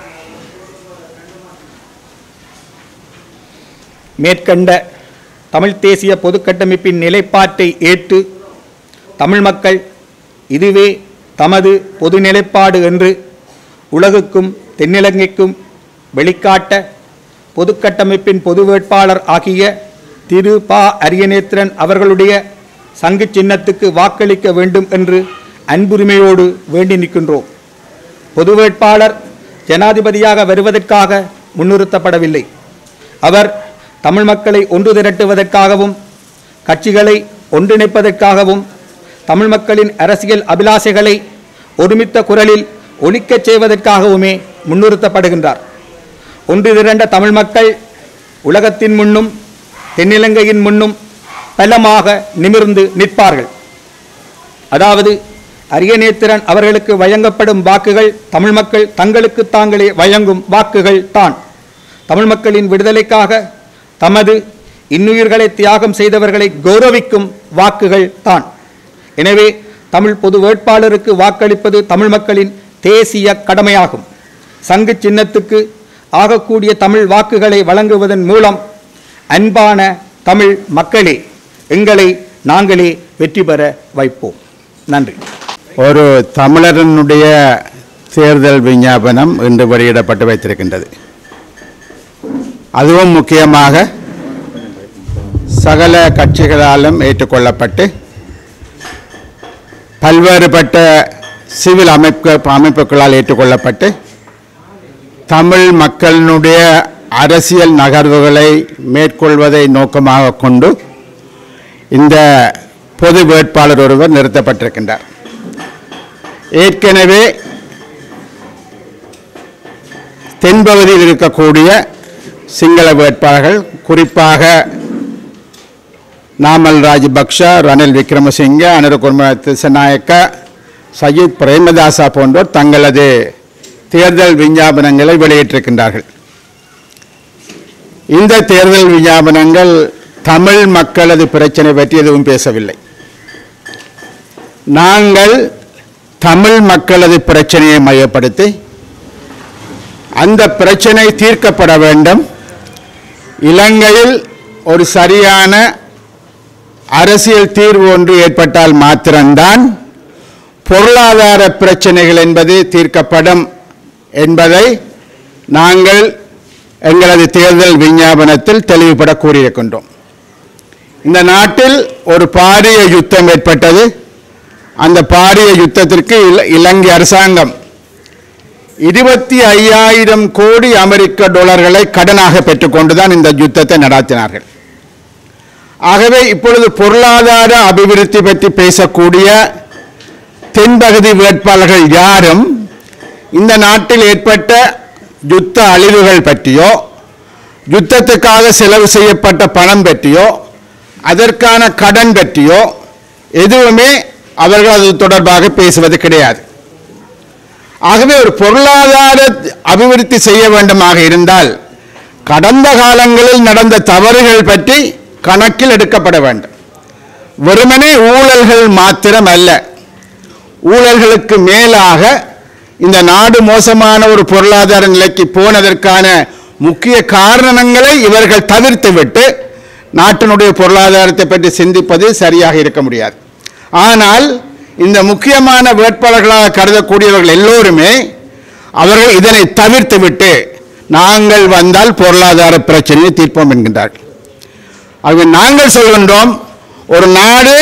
மேற்கண்ட தமிழ் தேசிய பொதுக்கட்டமைப்பின் நிலைப்பாட்டை ஏற்று தமிழ் மக்கள் இதுவே தமது பொது நிலைப்பாடு என்று உலகுக்கும் தென்னிலங்கைக்கும் வெளிக்காட்ட பொதுக்கட்டமைப்பின் பொது வேட்பாளர் ஆகிய திரு ப அரியநேத்திரன் அவர்களுடைய சங்கு சின்னத்துக்கு வாக்களிக்க வேண்டும் என்று அன்புரிமையோடு வேண்டி நிற்கின்றோம் பொது வேட்பாளர் ஜனாதிபதியாக வருவதற்காக முன்னிறுத்தப்படவில்லை அவர் தமிழ் மக்களை ஒன்று திரட்டுவதற்காகவும் கட்சிகளை ஒன்றிணைப்பதற்காகவும் தமிழ் மக்களின் அரசியல் அபிலாஷைகளை ஒருமித்த குரலில் ஒலிக்கச் செய்வதற்காகவுமே முன்னிறுத்தப்படுகின்றார் ஒன்று திரண்ட தமிழ் மக்கள் உலகத்தின் முன்னும் தென்னிலங்கையின் முன்னும் பலமாக நிமிர்ந்து நிற்பார்கள் அதாவது அரியநேத்திரன் அவர்களுக்கு வழங்கப்படும் வாக்குகள் தமிழ் மக்கள் தங்களுக்கு தாங்களே வழங்கும் வாக்குகள் தான் தமிழ் மக்களின் விடுதலைக்காக தமது இன்னுயிர்களை தியாகம் செய்தவர்களை கௌரவிக்கும் வாக்குகள் தான் எனவே தமிழ் பொது வேட்பாளருக்கு வாக்களிப்பது தமிழ் மக்களின் தேசிய கடமையாகும் சங்கு சின்னத்துக்கு ஆகக்கூடிய தமிழ் வாக்குகளை வழங்குவதன் மூலம் அன்பான தமிழ் மக்களே எங்களை நாங்களே வெற்றி பெற வைப்போம் நன்றி ஒரு தமிழரனுடைய தேர்தல் விஞ்ஞாபனம் இன்று வெளியிடப்பட்டு வைத்திருக்கின்றது அதுவும் முக்கியமாக சகல கட்சிகளாலும் ஏற்றுக்கொள்ளப்பட்டு பல்வேறுபட்ட சிவில் அமைப்பு அமைப்புகளால் ஏற்றுக்கொள்ளப்பட்டு தமிழ் மக்களினுடைய அரசியல் நகர்வுகளை மேற்கொள்வதை நோக்கமாக கொண்டு இந்த பொது வேட்பாளர் ஒருவர் நிறுத்தப்பட்டிருக்கின்றார் ஏற்கனவே தென்பகுதியில் இருக்கக்கூடிய சிங்கள வேட்பாளர்கள் குறிப்பாக நாமல் ராஜபக்ஷ ரணில் விக்ரமசிங்க அனுரகுர்ம திசநாயக்க சஜித் பிரேமதாசா போன்றோர் தங்களது தேர்தல் விஞ்ஞாபனங்களை வெளியிட்டிருக்கின்றார்கள் இந்த தேர்தல் விஞ்ஞாபனங்கள் தமிழ் மக்களது பிரச்சனை பற்றி எதுவும் பேசவில்லை நாங்கள் தமிழ் மக்களது பிரச்சனையை மையப்படுத்தி அந்த பிரச்சனை தீர்க்கப்பட வேண்டும் இலங்கையில் ஒரு சரியான அரசியல் தீர்வு ஒன்று ஏற்பட்டால் மாத்திரம்தான் பொருளாதார பிரச்சனைகள் என்பது தீர்க்கப்படும் என்பதை நாங்கள் எங்களது தேர்தல் விஞ்ஞாபனத்தில் தெளிவுபட கூறியிருக்கின்றோம் இந்த நாட்டில் ஒரு பாரிய யுத்தம் ஏற்பட்டது அந்த பாரிய யுத்தத்திற்கு இல- இலங்கை அரசாங்கம் இருபத்தி ஐயாயிரம் கோடி அமெரிக்க டாலர்களை கடனாக பெற்றுக்கொண்டுதான் இந்த யுத்தத்தை நடாத்தினார்கள் ஆகவே இப்பொழுது பொருளாதார அபிவிருத்தி பற்றி பேசக்கூடிய தென்பகுதி வேட்பாளர்கள் யாரும் இந்த நாட்டில் ஏற்பட்ட யுத்த அழிவுகள் பற்றியோ யுத்தத்துக்காக செலவு செய்யப்பட்ட பணம் பற்றியோ அதற்கான கடன் பற்றியோ எதுவுமே அவர்கள் அது தொடர்பாக பேசுவது கிடையாது ஆகவே ஒரு பொருளாதார அபிவிருத்தி செய்ய வேண்டுமாக இருந்தால் கடந்த காலங்களில் நடந்த தவறுகள் பற்றி கணக்கில் எடுக்கப்பட வேண்டும் வெறுமனே ஊழல்கள் மாத்திரம் அல்ல ஊழல்களுக்கு மேலாக இந்த நாடு மோசமான ஒரு பொருளாதார நிலைக்கு போனதற்கான முக்கிய காரணங்களை இவர்கள் தவிர்த்துவிட்டு நாட்டினுடைய பொருளாதாரத்தை பற்றி சிந்திப்பது சரியாக இருக்க முடியாது ஆனால் இந்த முக்கியமான வேட்பாளர்களாக கருதக்கூடியவர்கள் எல்லோருமே அவர்கள் இதனை தவிர்த்துவிட்டு நாங்கள் வந்தால் பொருளாதார பிரச்சனையை தீர்ப்போம் என்கின்றார்கள் ஆகவே நாங்கள் சொல்கின்றோம் ஒரு நாடு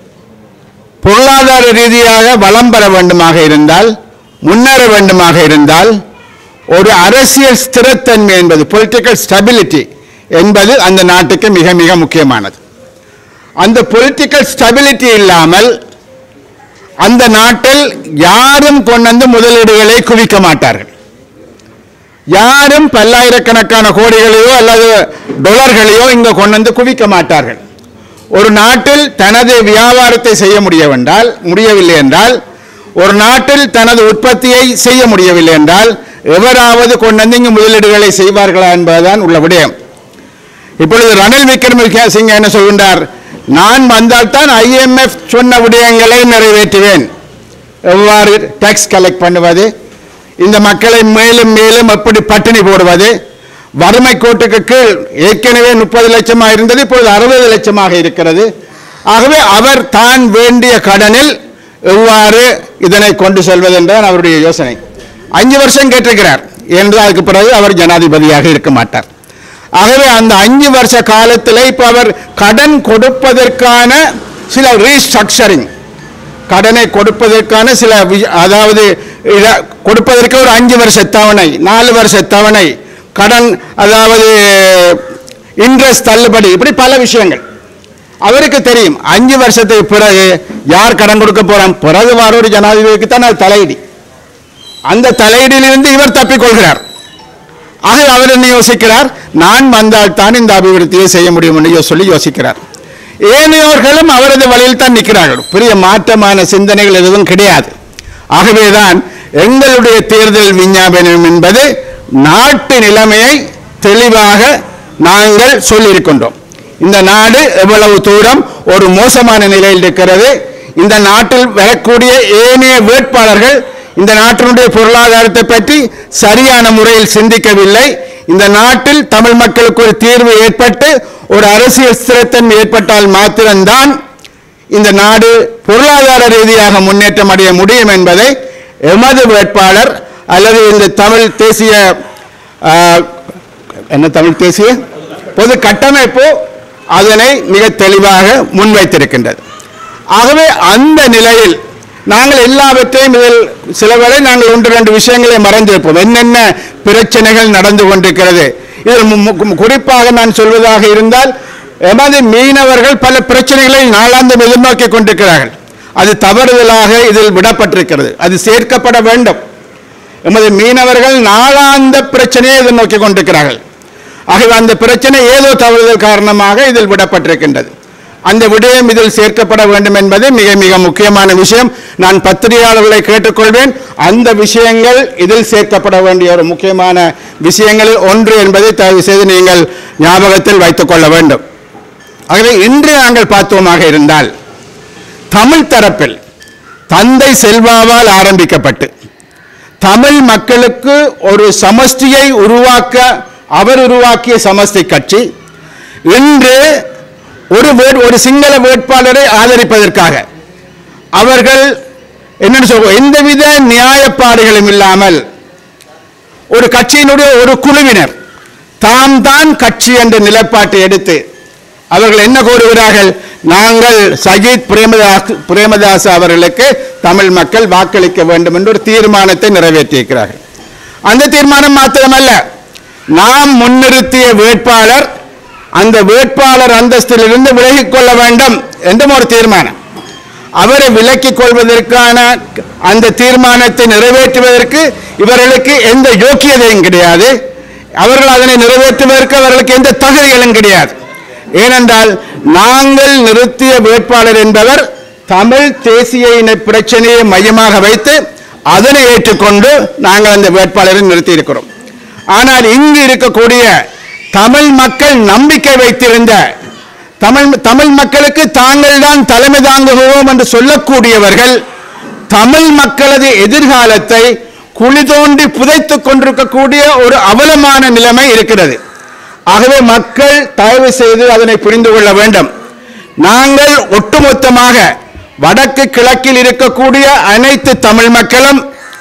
பொருளாதார ரீதியாக வளம் பெற வேண்டுமாக இருந்தால் முன்னேற வேண்டுமாக இருந்தால் ஒரு அரசியல் ஸ்திரத்தன்மை என்பது பொலிட்டிக்கல் ஸ்டெபிலிட்டி என்பது அந்த நாட்டுக்கு மிக மிக முக்கியமானது அந்த பொலிட்டிக்கல் ஸ்டெபிலிட்டி இல்லாமல் அந்த நாட்டில் யாரும் கொண்டு வந்து முதலீடுகளை குவிக்க மாட்டார்கள் யாரும் பல்லாயிரக்கணக்கான கோடிகளையோ அல்லது டொலர்களையோ இங்க கொண்டு வந்து குவிக்க மாட்டார்கள் ஒரு நாட்டில் தனது வியாபாரத்தை செய்ய முடியவென்றால் முடியவில்லை என்றால் ஒரு நாட்டில் தனது உற்பத்தியை செய்ய முடியவில்லை என்றால் எவராவது கொண்டு வந்து இங்கு முதலீடுகளை செய்வார்களா என்பதுதான் உள்ள விடயம் இப்பொழுது ரணில் விக்ரமசிங்க என்ன சொல்கின்றார் நான் வந்தால்தான் ஐஎம்எஃப் சொன்ன விடயங்களை நிறைவேற்றுவேன் எவ்வாறு டாக்ஸ் கலெக்ட் பண்ணுவது இந்த மக்களை மேலும் மேலும் எப்படி பட்டினி போடுவது வறுமை கோட்டுக்கு கீழ் ஏற்கனவே முப்பது லட்சமாக இருந்தது இப்பொழுது அறுபது லட்சமாக இருக்கிறது ஆகவே அவர் தான் வேண்டிய கடனில் எவ்வாறு இதனை கொண்டு செல்வது என்றால் அவருடைய யோசனை அஞ்சு வருஷம் கேட்டிருக்கிறார் என்று அதுக்கு பிறகு அவர் ஜனாதிபதியாக இருக்க மாட்டார் ஆகவே அந்த அஞ்சு வருஷ காலத்தில் இப்போ அவர் கடன் கொடுப்பதற்கான சில ரீஸ்ட்ரக்சரிங் கடனை கொடுப்பதற்கான சில வி- அதாவது இத- கொடுப்பதற்கு ஒரு அஞ்சு வருஷ தவணை நாலு வருஷ தவணை கடன் அதாவது இன்ட்ரெஸ்ட் தள்ளுபடி இப்படி பல விஷயங்கள் அவருக்கு தெரியும் அஞ்சு வருஷத்துக்கு பிறகு யார் கடன் கொடுக்க போறான் பிறகு வர ஒரு ஜனாதிபதிக்கு தான் அது தலையிடி அந்த தலையீடிலிருந்து இவர் தப்பிக்கொள்கிறார் ஆக அவர் என்ன யோசிக்கிறார் நான் வந்தால் தான் இந்த அபிவிருத்தியை செய்ய முடியும் என்று யோ- சொல்லி யோசிக்கிறார் ஏனையோர்களும் அவரது வழியில் தான் நிற்கிறார்கள் பெரிய மாற்றமான சிந்தனைகள் எதுவும் கிடையாது ஆகவேதான் எங்களுடைய தேர்தல் விஞ்ஞாபனம் என்பது நாட்டு நிலைமையை தெளிவாக நாங்கள் சொல்லியிருக்கின்றோம் இந்த நாடு எவ்வளவு தூரம் ஒரு மோசமான நிலையில் இருக்கிறது இந்த நாட்டில் வரக்கூடிய ஏனைய வேட்பாளர்கள் இந்த நாட்டினுடைய பொருளாதாரத்தை பற்றி சரியான முறையில் சிந்திக்கவில்லை இந்த நாட்டில் தமிழ் மக்களுக்கு ஒரு தீர்வு ஏற்பட்டு ஒரு அரசியல் ஸ்திரத்தன்மை ஏற்பட்டால் மாத்திரம்தான் இந்த நாடு பொருளாதார ரீதியாக முன்னேற்றம் அடைய முடியும் என்பதை எமது வேட்பாளர் அல்லது இந்த தமிழ் தேசிய ஆ, என்ன தமிழ் தேசிய பொது கட்டமைப்பு அதனை மிக தெளிவாக முன்வைத்திருக்கின்றது ஆகவே அந்த நிலையில் நாங்கள் எல்லாவற்றையும் இதில் சில வேளை நாங்கள் ஒன்று ரெண்டு விஷயங்களை மறந்திருப்போம் என்னென்ன பிரச்சனைகள் நடந்து கொண்டிருக்கிறது இதில் மு- மு- குறிப்பாக நான் சொல்வதாக இருந்தால் எமது மீனவர்கள் பல பிரச்சனைகளை நாளாந்தம் எதிர்நோக்கி கொண்டிருக்கிறார்கள் அது தவறுதலாக இதில் விடப்பட்டிருக்கிறது அது சேர்க்கப்பட வேண்டும் எமது மீனவர்கள் நாளாந்த பிரச்சனையை எதிர்நோக்கி கொண்டிருக்கிறார்கள் ஆகவே அந்த பிரச்சனை ஏதோ தவறுதல் காரணமாக இதில் விடப்பட்டிருக்கின்றது அந்த விடயம் இதில் சேர்க்கப்பட வேண்டும் என்பது மிக மிக முக்கியமான விஷயம் நான் பத்திரிகையாளர்களை கேட்டுக்கொள்வேன் அந்த விஷயங்கள் இதில் சேர்க்கப்பட வேண்டிய ஒரு முக்கியமான விஷயங்களில் ஒன்று என்பதை தயவு செய்து நீங்கள் ஞாபகத்தில் வைத்துக் கொள்ள வேண்டும் ஆகவே இன்று நாங்கள் பார்த்தோமாக இருந்தால் தமிழ் தரப்பில் தந்தை செல்வாவால் ஆரம்பிக்கப்பட்டு தமிழ் மக்களுக்கு ஒரு சமஷ்டியை உருவாக்க அவர் உருவாக்கிய சமஷ்டி கட்சி இன்று ஒரு வேட் ஒரு சிங்கள வேட்பாளரை ஆதரிப்பதற்காக அவர்கள் என்னன்னு சொல்வோம் எந்தவித நியாயப்பாடுகளும் இல்லாமல் ஒரு கட்சியினுடைய ஒரு குழுவினர் தாம் தான் கட்சி என்ற நிலைப்பாட்டை எடுத்து அவர்கள் என்ன கூறுகிறார்கள் நாங்கள் சஜித் பிரேமதாஸ் பிரேமதாஸ் அவர்களுக்கு தமிழ் மக்கள் வாக்களிக்க வேண்டும் என்ற ஒரு தீர்மானத்தை நிறைவேற்றியிருக்கிறார்கள் அந்த தீர்மானம் மாத்திரமல்ல நாம் முன்னிறுத்திய வேட்பாளர் அந்த வேட்பாளர் அந்தஸ்திலிருந்து விலகிக் கொள்ள வேண்டும் என்றும் ஒரு தீர்மானம் அவரை விலக்கிக் கொள்வதற்கான அந்த தீர்மானத்தை நிறைவேற்றுவதற்கு இவர்களுக்கு எந்த யோக்கியதையும் கிடையாது அவர்கள் அதனை நிறைவேற்றுவதற்கு அவர்களுக்கு எந்த தகுதிகளும் கிடையாது ஏனென்றால் நாங்கள் நிறுத்திய வேட்பாளர் என்பவர் தமிழ் தேசிய இன பிரச்சனையை மையமாக வைத்து அதனை ஏற்றுக்கொண்டு நாங்கள் அந்த வேட்பாளரை நிறுத்தியிருக்கிறோம் ஆனால் இங்கு இருக்கக்கூடிய தமிழ் மக்கள் நம்பிக்கை வைத்திருந்த தமிழ் தமிழ் மக்களுக்கு தாங்கள் தான் தலைமை தாங்குவோம் என்று சொல்லக்கூடியவர்கள் தமிழ் மக்களது எதிர்காலத்தை குழி தோண்டி புதைத்துக் கொண்டிருக்கக்கூடிய ஒரு அவலமான நிலைமை இருக்கிறது ஆகவே மக்கள் தயவு செய்து அதனை புரிந்து கொள்ள வேண்டும் நாங்கள் ஒட்டுமொத்தமாக வடக்கு கிழக்கில் இருக்கக்கூடிய அனைத்து தமிழ் மக்களும்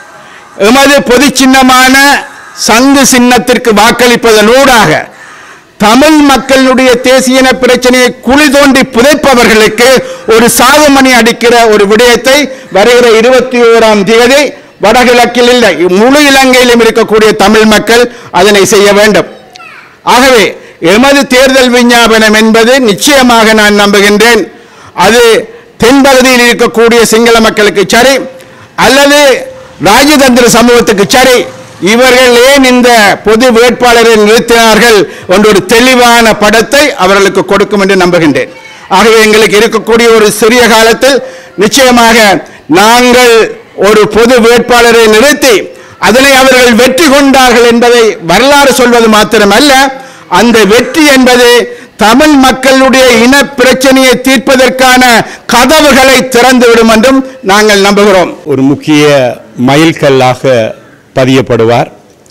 எமது பொது சின்னமான சங்கு சின்னத்திற்கு வாக்களிப்பதனூடாக தமிழ் மக்களுடைய தேசிய இன பிரச்சனையை குழி தோண்டி புதைப்பவர்களுக்கு ஒரு சாவுமணி அடிக்கிற ஒரு விடயத்தை வருகிற இருபத்தி ஓராம் தேதி வடகிழக்கில் இல்லை முழு இலங்கையிலும் இருக்கக்கூடிய தமிழ் மக்கள் அதனை செய்ய வேண்டும் ஆகவே எமது தேர்தல் விஞ்ஞாபனம் என்பது நிச்சயமாக நான் நம்புகின்றேன் அது தென்பகுதியில் இருக்கக்கூடிய சிங்கள மக்களுக்கு சரி அல்லது ராஜதந்திர சமூகத்துக்கு சரி இவர்கள் ஏன் இந்த பொது வேட்பாளரை நிறுத்தினார்கள் என்ற ஒரு தெளிவான படத்தை அவர்களுக்கு கொடுக்கும் என்று நம்புகின்றேன் ஆகவே எங்களுக்கு இருக்கக்கூடிய ஒரு சிறிய காலத்தில் நிச்சயமாக நாங்கள் ஒரு பொது வேட்பாளரை நிறுத்தி அதனை அவர்கள் வெற்றி கொண்டார்கள் என்பதை வரலாறு சொல்வது மாத்திரமல்ல அந்த வெற்றி என்பது தமிழ் மக்களுடைய இன பிரச்சனையை தீர்ப்பதற்கான கதவுகளை திறந்துவிடும் என்றும் நாங்கள் நம்புகிறோம் ஒரு முக்கிய மைல்கல்லாக பதியப்படுவார்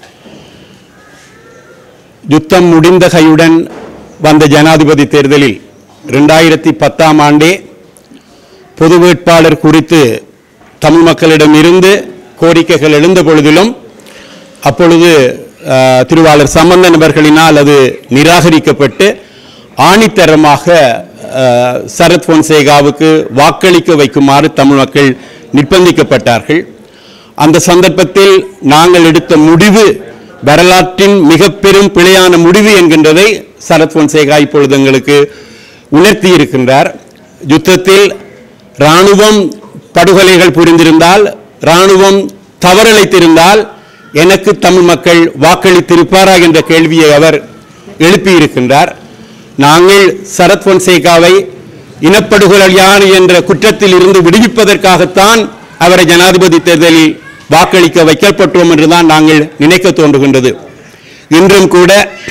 யுத்தம் முடிந்த கையுடன் வந்த ஜனாதிபதி தேர்தலில் ரெண்டாயிரத்தி பத்தாம் ஆண்டே பொது வேட்பாளர் குறித்து தமிழ் மக்களிடமிருந்து கோரிக்கைகள் எழுந்த பொழுதிலும் அப்பொழுது அஹ், திருவாளர் சம்பந்தன் அவர்களினால் அது நிராகரிக்கப்பட்டு ஆணித்தரமாக அஹ், சரத் பொன்சேகாவுக்கு வாக்களிக்க வைக்குமாறு தமிழ் மக்கள் நிர்பந்திக்கப்பட்டார்கள் அந்த சந்தர்ப்பத்தில் நாங்கள் எடுத்த முடிவு வரலாற்றின் மிக பெரும் பிழையான முடிவு என்கின்றதை சரத் பொன்சேகா இப்பொழுது எங்களுக்கு உணர்த்தி இருக்கின்றார் யுத்தத்தில் இராணுவம் படுகொலைகள் புரிந்திருந்தால் இராணுவம் தவறிழைத்திருந்தால் எனக்கு தமிழ் மக்கள் வாக்களித்திருப்பாரா என்ற கேள்வியை அவர் எழுப்பியிருக்கின்றார் நாங்கள் சரத் பொன்சேகாவை இனப்படுகொலையான் என்ற குற்றத்தில் இருந்து விடுவிப்பதற்காகத்தான் அவரை ஜனாதிபதி தேர்தலில் வாக்களிக்க வைக்கப்பட்டோம் என்றுதான் நாங்கள் நினைக்க தோன்றுகின்றது இன்றும் கூட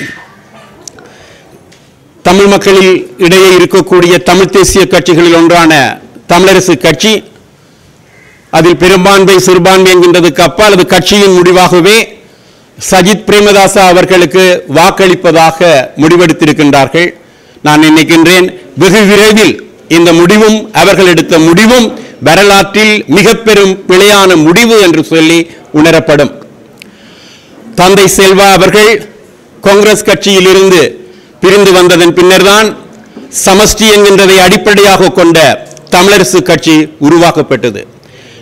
தமிழ் மக்களில் இடையே இருக்கக்கூடிய தமிழ் தேசிய கட்சிகளில் ஒன்றான தமிழரசு கட்சி அதில் பெரும்பான்மை சிறுபான்மை என்கின்றதுக்கு அப்பால் அது கட்சியின் முடிவாகவே சஜித் பிரேமதாசா அவர்களுக்கு வாக்களிப்பதாக முடிவெடுத்திருக்கின்றார்கள் நான் நினைக்கின்றேன் வெகு விரைவில் இந்த முடிவும் அவர்கள் எடுத்த முடிவும் வரலாற்றில் மிக பெரும் பிழையான முடிவு என்று சொல்லி உணரப்படும் தந்தை செல்வா அவர்கள் காங்கிரஸ் கட்சியில் இருந்து பிரிந்து வந்ததன் பின்னர்தான் சமஷ்டி என்கின்றதை அடிப்படையாக கொண்ட தமிழரசு கட்சி உருவாக்கப்பட்டது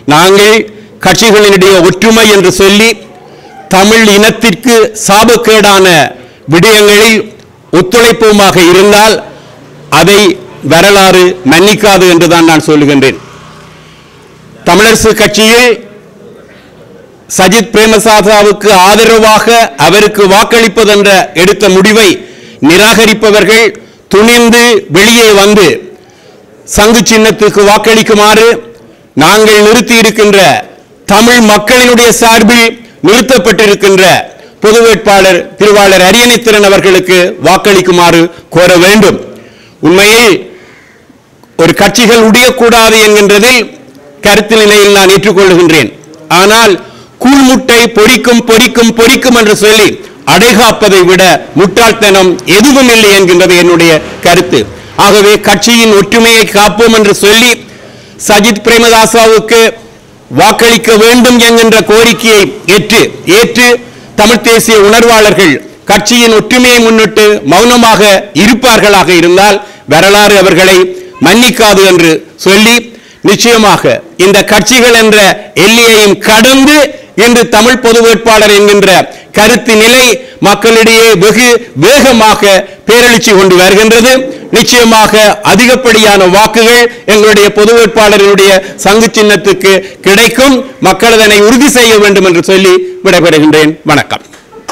நாங்கள் கட்சிகளினுடைய ஒற்றுமை என்று சொல்லி தமிழ் இனத்திற்கு சாபக்கேடான விடயங்களில் ஒத்துழைப்போமாக இருந்தால் அதை வரலாறு மன்னிக்காது என்றுதான் நான் சொல்லுகின்றேன் தமிழரசு கட்சியில் சஜித் பிரேமசாதாவுக்கு ஆதரவாக அவருக்கு வாக்களிப்பதென்ற எடுத்த முடிவை நிராகரிப்பவர்கள் துணிந்து வெளியே வந்து சங்கு சின்னத்துக்கு வாக்களிக்குமாறு நாங்கள் நிறுத்தி இருக்கின்ற தமிழ் மக்களினுடைய சார்பில் நிறுத்தப்பட்டிருக்கின்ற பொது வேட்பாளர் திருவாளர் அரியணைத்திறன் அவர்களுக்கு வாக்களிக்குமாறு கோர வேண்டும் உண்மையில் ஒரு கட்சிகள் உடையக்கூடாது என்கின்றதில் கருத்து நிலையில் நான் ஏற்றுக்கொள்கின்றேன் ஆனால் கூழ்முட்டை பொறிக்கும் பொறிக்கும் பொறிக்கும் என்று சொல்லி அடைகாப்பதை விட முட்டாள்தனம் எதுவும் இல்லை என்கின்றது என்னுடைய கருத்து ஆகவே கட்சியின் ஒற்றுமையை காப்போம் என்று சொல்லி சஜித் பிரேமதாசாவுக்கு வாக்களிக்க வேண்டும் என்கின்ற கோரிக்கையை ஏற்று ஏற்று தமிழ் தேசிய உணர்வாளர்கள் கட்சியின் ஒற்றுமையை முன்னிட்டு மௌனமாக இருப்பார்களாக இருந்தால் வரலாறு அவர்களை மன்னிக்காது என்று சொல்லி நிச்சயமாக இந்த கட்சிகள் என்ற எல்லையையும் கடந்து இன்று தமிழ் பொது வேட்பாளர் என்கின்ற கருத்து நிலை மக்களிடையே வெகு வேகமாக பேரெழுச்சி கொண்டு வருகின்றது நிச்சயமாக அதிகப்படியான வாக்குகள் எங்களுடைய பொது வேட்பாளர்களுடைய சங்கு சின்னத்துக்கு கிடைக்கும் மக்கள் அதனை உறுதி செய்ய வேண்டும் என்று சொல்லி விடைபெறுகின்றேன் வணக்கம்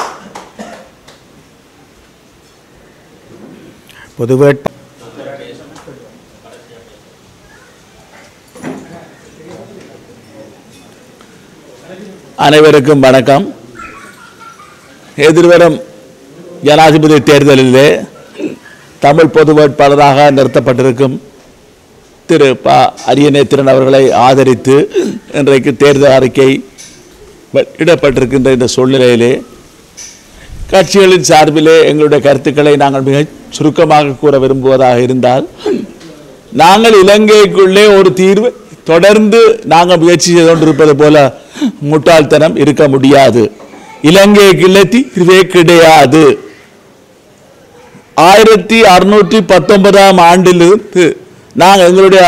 பொது வேட்பா அனைவருக்கும் வணக்கம் எதிர்வரும் ஜனாதிபதி தேர்தலிலே தமிழ் பொது வேட்பாளராக நிறுத்தப்பட்டிருக்கும் திரு ப அரியநேத்திரன் அவர்களை ஆதரித்து இன்றைக்கு தேர்தல் அறிக்கை இடப்பட்டிருக்கின்ற இந்த சூழ்நிலையிலே கட்சிகளின் சார்பிலே எங்களுடைய கருத்துக்களை நாங்கள் மிக சுருக்கமாக கூற விரும்புவதாக இருந்தால் நாங்கள் இலங்கைக்குள்ளே ஒரு தீர்வு தொடர்ந்து நாங்கள் முயற்சி செய்து கொண்டிருப்பது போல முட்டாள்தனம் இருக்க முடியாது இலங்கைக்குள்ளே தீர்வே கிடையாது ஆயிரத்தி அறுநூற்றி பத்தொன்பதாம் ஆண்டிலிருந்து நாங்கள் எங்களுடைய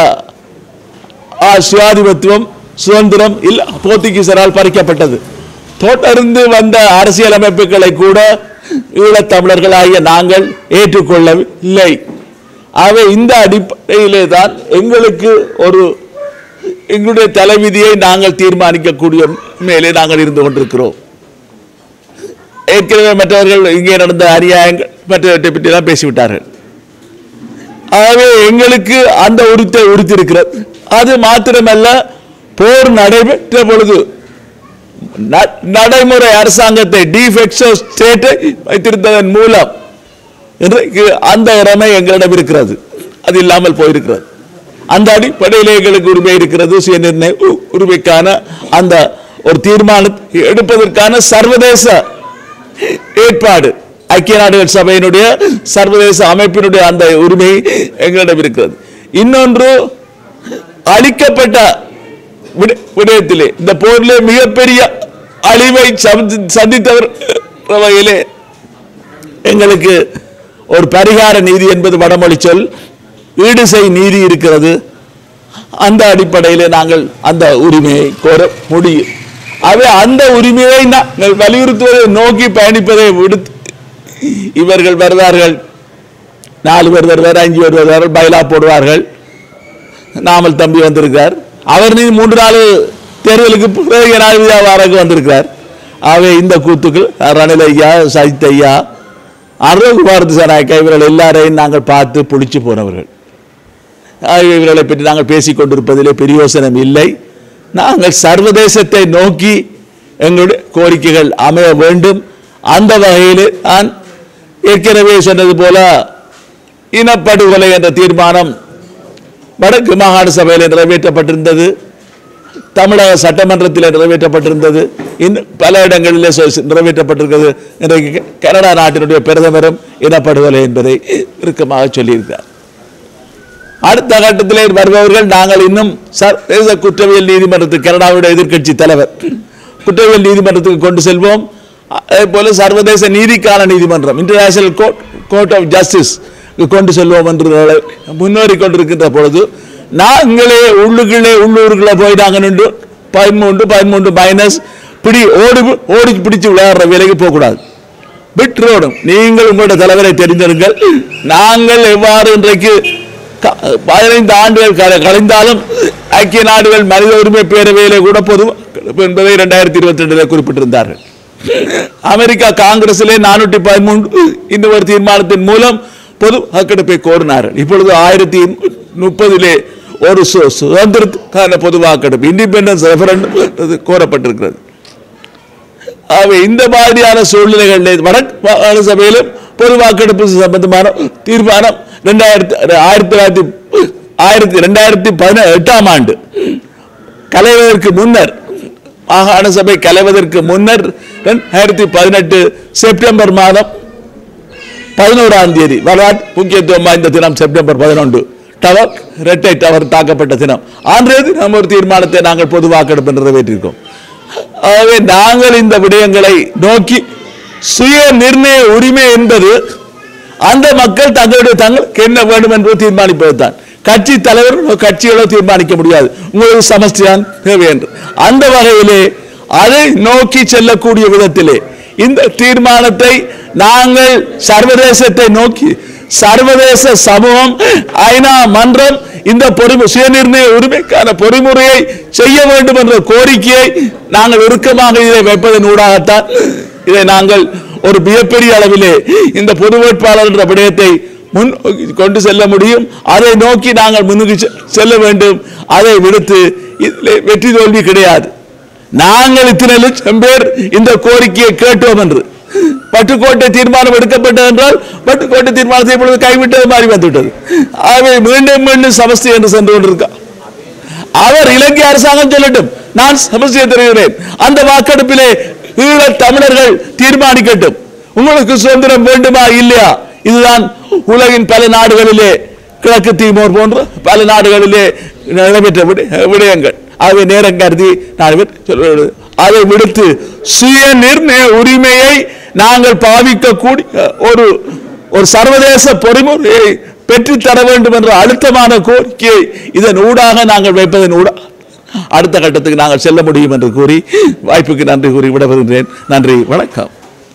ஆ, சுயாதிபத்தியம் சுதந்திரம் இல்ல போர்த்துகீசரால் பறிக்கப்பட்டது தொடர்ந்து வந்த அரசியல் அமைப்புகளை கூட ஈழத்தமிழர்களாகிய நாங்கள் ஏற்றுக்கொள்ளவில்லை ஆகவே இந்த அடிப்படையிலே தான் எங்களுக்கு ஒரு எங்களுடைய தலைவிதியை நாங்கள் தீர்மானிக்கக்கூடிய மேலே நாங்கள் இருந்து கொண்டிருக்கிறோம் ஏற்கனவே மற்றவர்கள் இங்கே நடந்த அநியாயங்கள் மற்றவற்றை பற்றி எல்லாம் பேசிவிட்டார்கள் ஆகவே எங்களுக்கு அந்த உறுத்தை உறுத்திருக்கிறது அது மாத்திரமல்ல போர் நடைபெற்ற பொழுது ந- நடைமுறை அரசாங்கத்தை டிஃபெக்ஷோ ஸ்டேட்டை வைத்திருந்ததன் மூலம் இன்றைக்கு அந்த இறமை எங்களிடம் இருக்கிறது அது இல்லாமல் போயிருக்கிறது அந்த அடிப்படையில் எங்களுக்கு உரிமை இருக்கிறது சுயநிர்ணய உ- உரிமைக்கான அந்த ஒரு தீர்மானத்தை எடுப்பதற்கான சர்வதேச ஏற்பாடு ஐக்கிய நாடுகள் சபையினுடைய சர்வதேச அமைப்பினுடைய அந்த உரிமை எங்களிடம் இருக்கிறது இன்னொன்று அளிக்கப்பட்ட விட- விடயத்திலே இந்த போரிலே மிகப்பெரிய அழிவை சந்தி- சந்தித்தவர் என்ற வகையிலே எங்களுக்கு ஒரு பரிகார நீதி என்பது வடமொழி சொல் ஈடு செய் நீதி இருக்கிறது அந்த அடிப்படையிலே நாங்கள் அந்த உரிமையை கோர முடியும் அவை அந்த உரிமையை நாங்கள் வலியுறுத்துவதை நோக்கி பயணிப்பதை விடுத்து இவர்கள் வருவார்கள் நாலு பேர் வருவார் அஞ்சு பேர் வருவார்கள் பைலா போடுவார்கள் நாமல் தம்பி வந்திருக்கார் அவர் நீ மூன்று நாள் தேர்தலுக்கு பிறகு ஜனாதிபதியா வாரக்கு வந்திருக்கிறார் ஆகவே இந்த கூத்துக்கள் ரணில் ஐயா சஜித் ஐயா அருள்குமார் திசாநாயக்கா இவர்கள் எல்லாரையும் நாங்கள் பார்த்து புளிச்சு போனவர்கள் ஆகவே இவர்களை பற்றி நாங்கள் பேசிக் கொண்டிருப்பதிலே பிரயோசனம் இல்லை நாங்கள் சர்வதேசத்தை நோக்கி எங்களுடைய கோரிக்கைகள் அமைய வேண்டும் அந்த வகையில் நான் ஏற்கனவே சொன்னது போல இனப்படுகொலை என்ற தீர்மானம் வடக்கு மாகாண சபையில் நிறைவேற்றப்பட்டிருந்தது தமிழக சட்டமன்றத்தில் நிறைவேற்றப்பட்டிருந்தது இன்னும் பல இடங்களிலே சொ- நிறைவேற்றப்பட்டிருக்கிறது இன்றைக்கு க- கனடா நாட்டினுடைய பிரதமரும் இனப்படுகொலை என்பதை இறுக்கமாக சொல்லியிருக்கிறார் அடுத்த கட்டத்தில் வருபவர்கள் நாங்கள் இன்னும் சர்வதேச குற்றவியல் நீதிமன்றத்துக்கு கனடாவுடைய எதிர்க்கட்சி தலைவர் குற்றவியல் நீதிமன்றத்துக்கு கொண்டு செல்வோம் அதே போல சர்வதேச நீதிக்கான நீதிமன்றம் international court court of justice கொண்டு செல்வோம் என்று முன்னேறி கொண்டிருக்கின்ற பொழுது நாங்களே உள்ளுக்குள்ளே உள்ளூருக்குள்ளே போய் நாங்கள் நின்று பதிமூன்று பதிமூன்று மைனஸ் பிடி ஓடி ஓடி பிடிச்சு விளையாடுற வேலைக்கு போகக்கூடாது விட்டுரோடும் நீங்கள் உங்களோட தலைவரை தெரிந்திருங்கள் நாங்கள் எவ்வாறு இன்றைக்கு க- பதினைந்து ஆண்டுகள் க- கழிந்தாலும் ஐக்கிய நாடுகள் மனித உரிமை பேரவையிலே கூட பொது என்பதை இரண்டாயிரத்தி இருபத்தி ரெண்டில் குறிப்பிட்டிருந்தார்கள் அமெரிக்கா காங்கிரஸிலே நானூற்றி பதிமூன்று இந்த ஒரு தீர்மானத்தின் மூலம் பொது வாக்கெடுப்பை கோரினார்கள் இப்பொழுது ஆயிரத்தி முப்பதிலே ஒரு சு- சுதந்திரத்துக்கான பொது வாக்கெடுப்பு இண்டிபெண்டன்ஸ் ரெஃபரண்டம் கோரப்பட்டிருக்கிறது ஆகவே இந்த மாதிரியான சூழ்நிலைகளில் வடக்கு மாகாண சபையிலும் பொது வாக்கெடுப்பு சம்பந்தமான தீர்மானம் ரெண்டாயிரத்தி ஆயிரத்தி தொள்ளாயிரத்தி ஆயிரத்தி ரெண்டாயிரத்தி பதினெட்டாம் ஆண்டு கலைவதற்கு முன்னர் மாகாண சபை கலைவதற்கு முன்னர் ரெண்டாயிரத்தி பதினெட்டு செப்டம்பர் மாதம் பதினோராம் தேதி வரலாற்று முக்கியத்துவம் வாய்ந்த தினம் செப்டம்பர் பதினொன்று டவர் ரெட்டை டவர் தாக்கப்பட்ட தினம் அன்றைய தினம் ஒரு தீர்மானத்தை நாங்கள் பொது வாக்கெடுப்பு நிறைவேற்றிருக்கோம் ஆகவே நாங்கள் இந்த விடயங்களை நோக்கி சுய நிர்ணய உரிமை என்பது அந்த மக்கள் தங்களுடைய தங்களுக்கு என்ன வேண்டும் என்று தீர்மானிப்பதுதான் கட்சி தலைவர்களோ கட்சிகளோ தீர்மானிக்க முடியாது உங்களுக்கு சமஸ்திதான் தேவை என்று அந்த வகையிலே அதை நோக்கி செல்லக்கூடிய விதத்திலே இந்த தீர்மானத்தை நாங்கள் சர்வதேசத்தை நோக்கி சர்வதேச சமூகம் ஐநா மன்றம் இந்த பொறுமை சுயநிர்ணய உரிமைக்கான பொறிமுறையை செய்ய வேண்டும் என்ற கோரிக்கையை நாங்கள் இறுக்கமாக இதை வைப்பதன் ஊடாகத்தான் இதை நாங்கள் ஒரு மிகப்பெரிய அளவிலே இந்த பொது வேட்பாளர் என்ற விடயத்தை முன் கொண்டு செல்ல முடியும் அதை நோக்கி நாங்கள் முன்னுக்கு செ- செல்ல வேண்டும் அதை விடுத்து இதிலே வெற்றி தோல்வி கிடையாது நாங்கள் இத்தனை லட்சம் பேர் இந்த கோரிக்கையை கேட்டோம் என்று பட்டுக்கோட்டை தீர்மானம் எடுக்கப்பட்டது என்றால் பட்டுக்கோட்டை தீர்மானத்தை இப்பொழுது கைவிட்டது மாதிரி வந்துவிட்டது ஆகவே மீண்டும் மீண்டும் சமஸ்தி என்று சென்று கொண்டிருக்கார் அவர் இலங்கை அரசாங்கம் சொல்லட்டும் நான் சமஸ்தியை தருகிறேன் அந்த வாக்கெடுப்பிலே ஈழத் தமிழர்கள் தீர்மானிக்கட்டும் உங்களுக்கு சுதந்திரம் வேண்டுமா இல்லையா இதுதான் உலகின் பல நாடுகளிலே கிழக்கு தீமோர் போன்ற பல நாடுகளிலே நடைபெற்ற விட- விடயங்கள் ஆகவே நேரம் கருதி நான் இவர் சொல்வது அதை விடுத்து சுய நிர்ணய உரிமையை நாங்கள் பாவிக்கக்கூடிய ஒரு ஒரு சர்வதேச பொறிமுறையை பெற்றுத்தர வேண்டும் என்ற அழுத்தமான கோரிக்கையை இதன் ஊடாக நாங்கள் வைப்பதன் ஊடாக அடுத்த கட்டத்துக்கு நாங்கள் செல்ல முடியும் என்று கூறி வாய்ப்புக்கு நன்றி கூறி விடைபெறுகிறேன் நன்றி வணக்கம்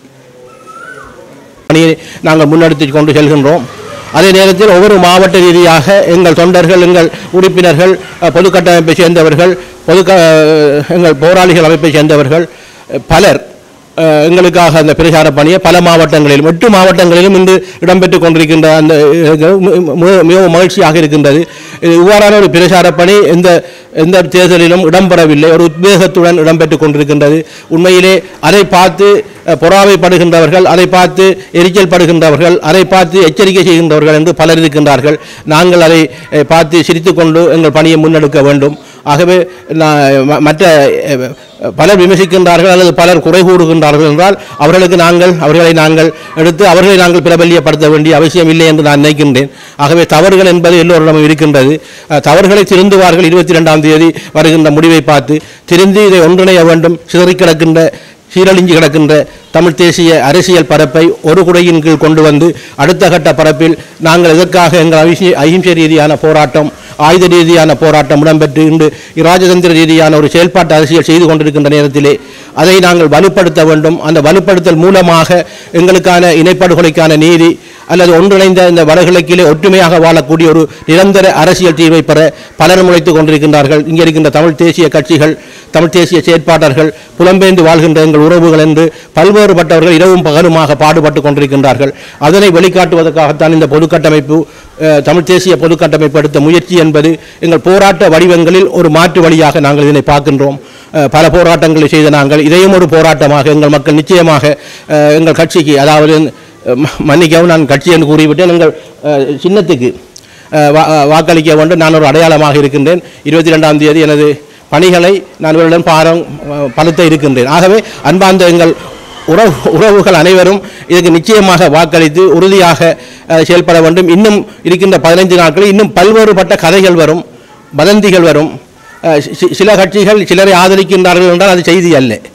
பணியை நாங்கள் முன்னெடுத்து கொண்டு செல்கின்றோம் அதே நேரத்தில் ஒவ்வொரு மாவட்ட ரீதியாக எங்கள் தொண்டர்கள் எங்கள் உறுப்பினர்கள் அஹ், பொது கட்டமைப்பை சேர்ந்தவர்கள் பொது க- எங்கள் போராளிகள் அமைப்பை சேர்ந்தவர்கள் அஹ், பலர் அஹ், எங்களுக்காக அந்த பிரச்சார பணியை பல மாவட்டங்களிலும் எட்டு மாவட்டங்களிலும் இன்று இடம்பெற்றுக் கொண்டிருக்கின்ற அந்த அஹ், மி- மி- மிகவும் மகிழ்ச்சியாக இருக்கின்றது இது இவ்வாறான ஒரு பிரச்சார பணி எந்த எந்த தேர்தலிலும் இடம்பெறவில்லை ஒரு உத்வேகத்துடன் இடம்பெற்றுக் கொண்டிருக்கின்றது உண்மையிலே அதை பார்த்து அஹ், பொறாமைப்படுகின்றவர்கள் அதை பார்த்து எரிச்சல் படுகின்றவர்கள் அதை பார்த்து எச்சரிக்கை செய்கின்றவர்கள் என்று பலர் இருக்கின்றார்கள் நாங்கள் அதை அஹ், பார்த்து சிரித்துக்கொண்டு எங்கள் பணியை முன்னெடுக்க வேண்டும் ஆகவே நான் ம- மற்ற அஹ், பலர் விமர்சிக்கின்றார்கள் அல்லது பலர் குறை கூறுகின்றார்கள் என்றால் அவர்களுக்கு நாங்கள் அவர்களை நாங்கள் எடுத்து அவர்களை நாங்கள் பிரபல்யப்படுத்த வேண்டிய அவசியம் இல்லை என்று நான் நினைக்கின்றேன் ஆகவே தவறுகள் என்பது எல்லோரிடமும் இருக்கின்றது அஹ், தவறுகளை திருந்துவார்கள் இருபத்தி ரெண்டாம் தேதி வருகின்ற முடிவை பார்த்து திருந்தி இதை ஒன்றிணைய வேண்டும் சிதறி கிடக்கின்ற சீரழிஞ்சு கிடக்கின்ற தமிழ் தேசிய அரசியல் பரப்பை ஒரு குடையின் கீழ் கொண்டு வந்து அடுத்த கட்ட பரப்பில் நாங்கள் எதற்காக எங்கள் அகிம்சை அகிம்சை ரீதியான போராட்டம் ஆயுத ரீதியான போராட்டம் இடம்பெற்று இன்று இராஜதந்திர ரீதியான ஒரு செயல்பாட்டு அரசியல் செய்து கொண்டிருக்கின்ற நேரத்திலே அதை நாங்கள் வலுப்படுத்த வேண்டும் அந்த வலுப்படுத்தல் மூலமாக எங்களுக்கான இணைப்படுகொலைக்கான நீதி அல்லது ஒன்றிணைந்த இந்த வடகிழக்கிலே ஒற்றுமையாக வாழக்கூடிய ஒரு நிரந்தர அரசியல் தீர்வை பெற பலர் முளைத்துக் கொண்டிருக்கின்றார்கள் இங்கே இருக்கின்ற தமிழ் தேசிய கட்சிகள் தமிழ் தேசிய செயற்பாளர்கள் புலம்பெயர்ந்து வாழ்கின்ற எங்கள் உறவுகள் என்று பல்வேறுபட்டவர்கள் இரவும் பகலுமாக பாடுபட்டு கொண்டிருக்கின்றார்கள் அதனை வெளிக்காட்டுவதற்காகத்தான் இந்த பொது கட்டமைப்பு அஹ், தமிழ் தேசிய பொது கட்டமைப்பு எடுத்த முயற்சி என்பது எங்கள் போராட்ட வடிவங்களில் ஒரு மாற்று வழியாக நாங்கள் இதனை பார்க்கின்றோம் அஹ், பல போராட்டங்களை செய்த நாங்கள் இதையும் ஒரு போராட்டமாக எங்கள் மக்கள் நிச்சயமாக அஹ், எங்கள் கட்சிக்கு அதாவது அஹ், ம- மன்னிக்கவும் நான் கட்சி என்று கூறிவிட்டேன் எங்கள் அஹ், சின்னத்துக்கு அஹ், வா- அஹ், வாக்களிக்க வேண்டும் நான் ஒரு அடையாளமாக இருக்கின்றேன் இருபத்தி ரெண்டாம் தேதி எனது பணிகளை நான் இவருடன் பாரம் அஹ், பலத்த இருக்கின்றேன் ஆகவே அன்பார்ந்த எங்கள் உறவு உறவுகள் அனைவரும் இதுக்கு நிச்சயமாக வாக்களித்து உறுதியாக அஹ், செயல்பட வேண்டும் இன்னும் இருக்கின்ற பதினைந்து நாட்களில் இன்னும் பல்வேறுபட்ட கதைகள் வரும் வதந்திகள் வரும் அஹ், சி- சில கட்சிகள் சிலரை ஆதரிக்கின்றார்கள் என்றால் அது செய்தி அல்ல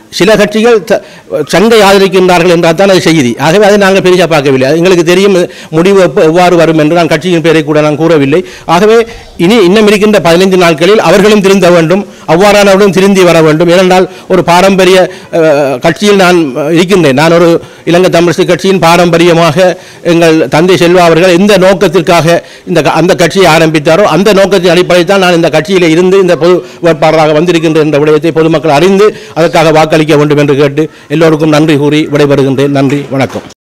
சில கட்சிகள் த- சங்கை ஆதரிக்கின்றார்கள் என்றால் தான் அது செய்தி ஆகவே அதை நாங்கள் பெரிதாக பார்க்கவில்லை அது எங்களுக்கு தெரியும் முடிவு எப்ப- எவ்வாறு வரும் என்று நான் கட்சியின் பெயரை கூட நான் கூறவில்லை ஆகவே இனி இன்னும் இருக்கின்ற பதினைந்து நாட்களில் அவர்களும் திருந்த வேண்டும் அவ்வாறானவர்களும் திருந்தி வர வேண்டும் ஏனென்றால் ஒரு பாரம்பரிய அஹ், கட்சியில் நான் அஹ், இருக்கின்றேன் நான் ஒரு இலங்கை தமிழிசை கட்சியின் பாரம்பரியமாக எங்கள் தந்தை செல்வா அவர்கள் எந்த நோக்கத்திற்காக இந்த க- அந்த கட்சியை ஆரம்பித்தாரோ அந்த நோக்கத்தின் அடிப்படையில் தான் நான் இந்த கட்சியில் இருந்து இந்த பொது வேட்பாளராக வந்திருக்கின்றேன் என்ற விடயத்தை பொதுமக்கள் அறிந்து அதற்காக வாக்களிக்க வேண்டும் என்று கேட்டு எல்லோருக்கும் நன்றி கூறி விடைபெறுகின்றேன் நன்றி வணக்கம்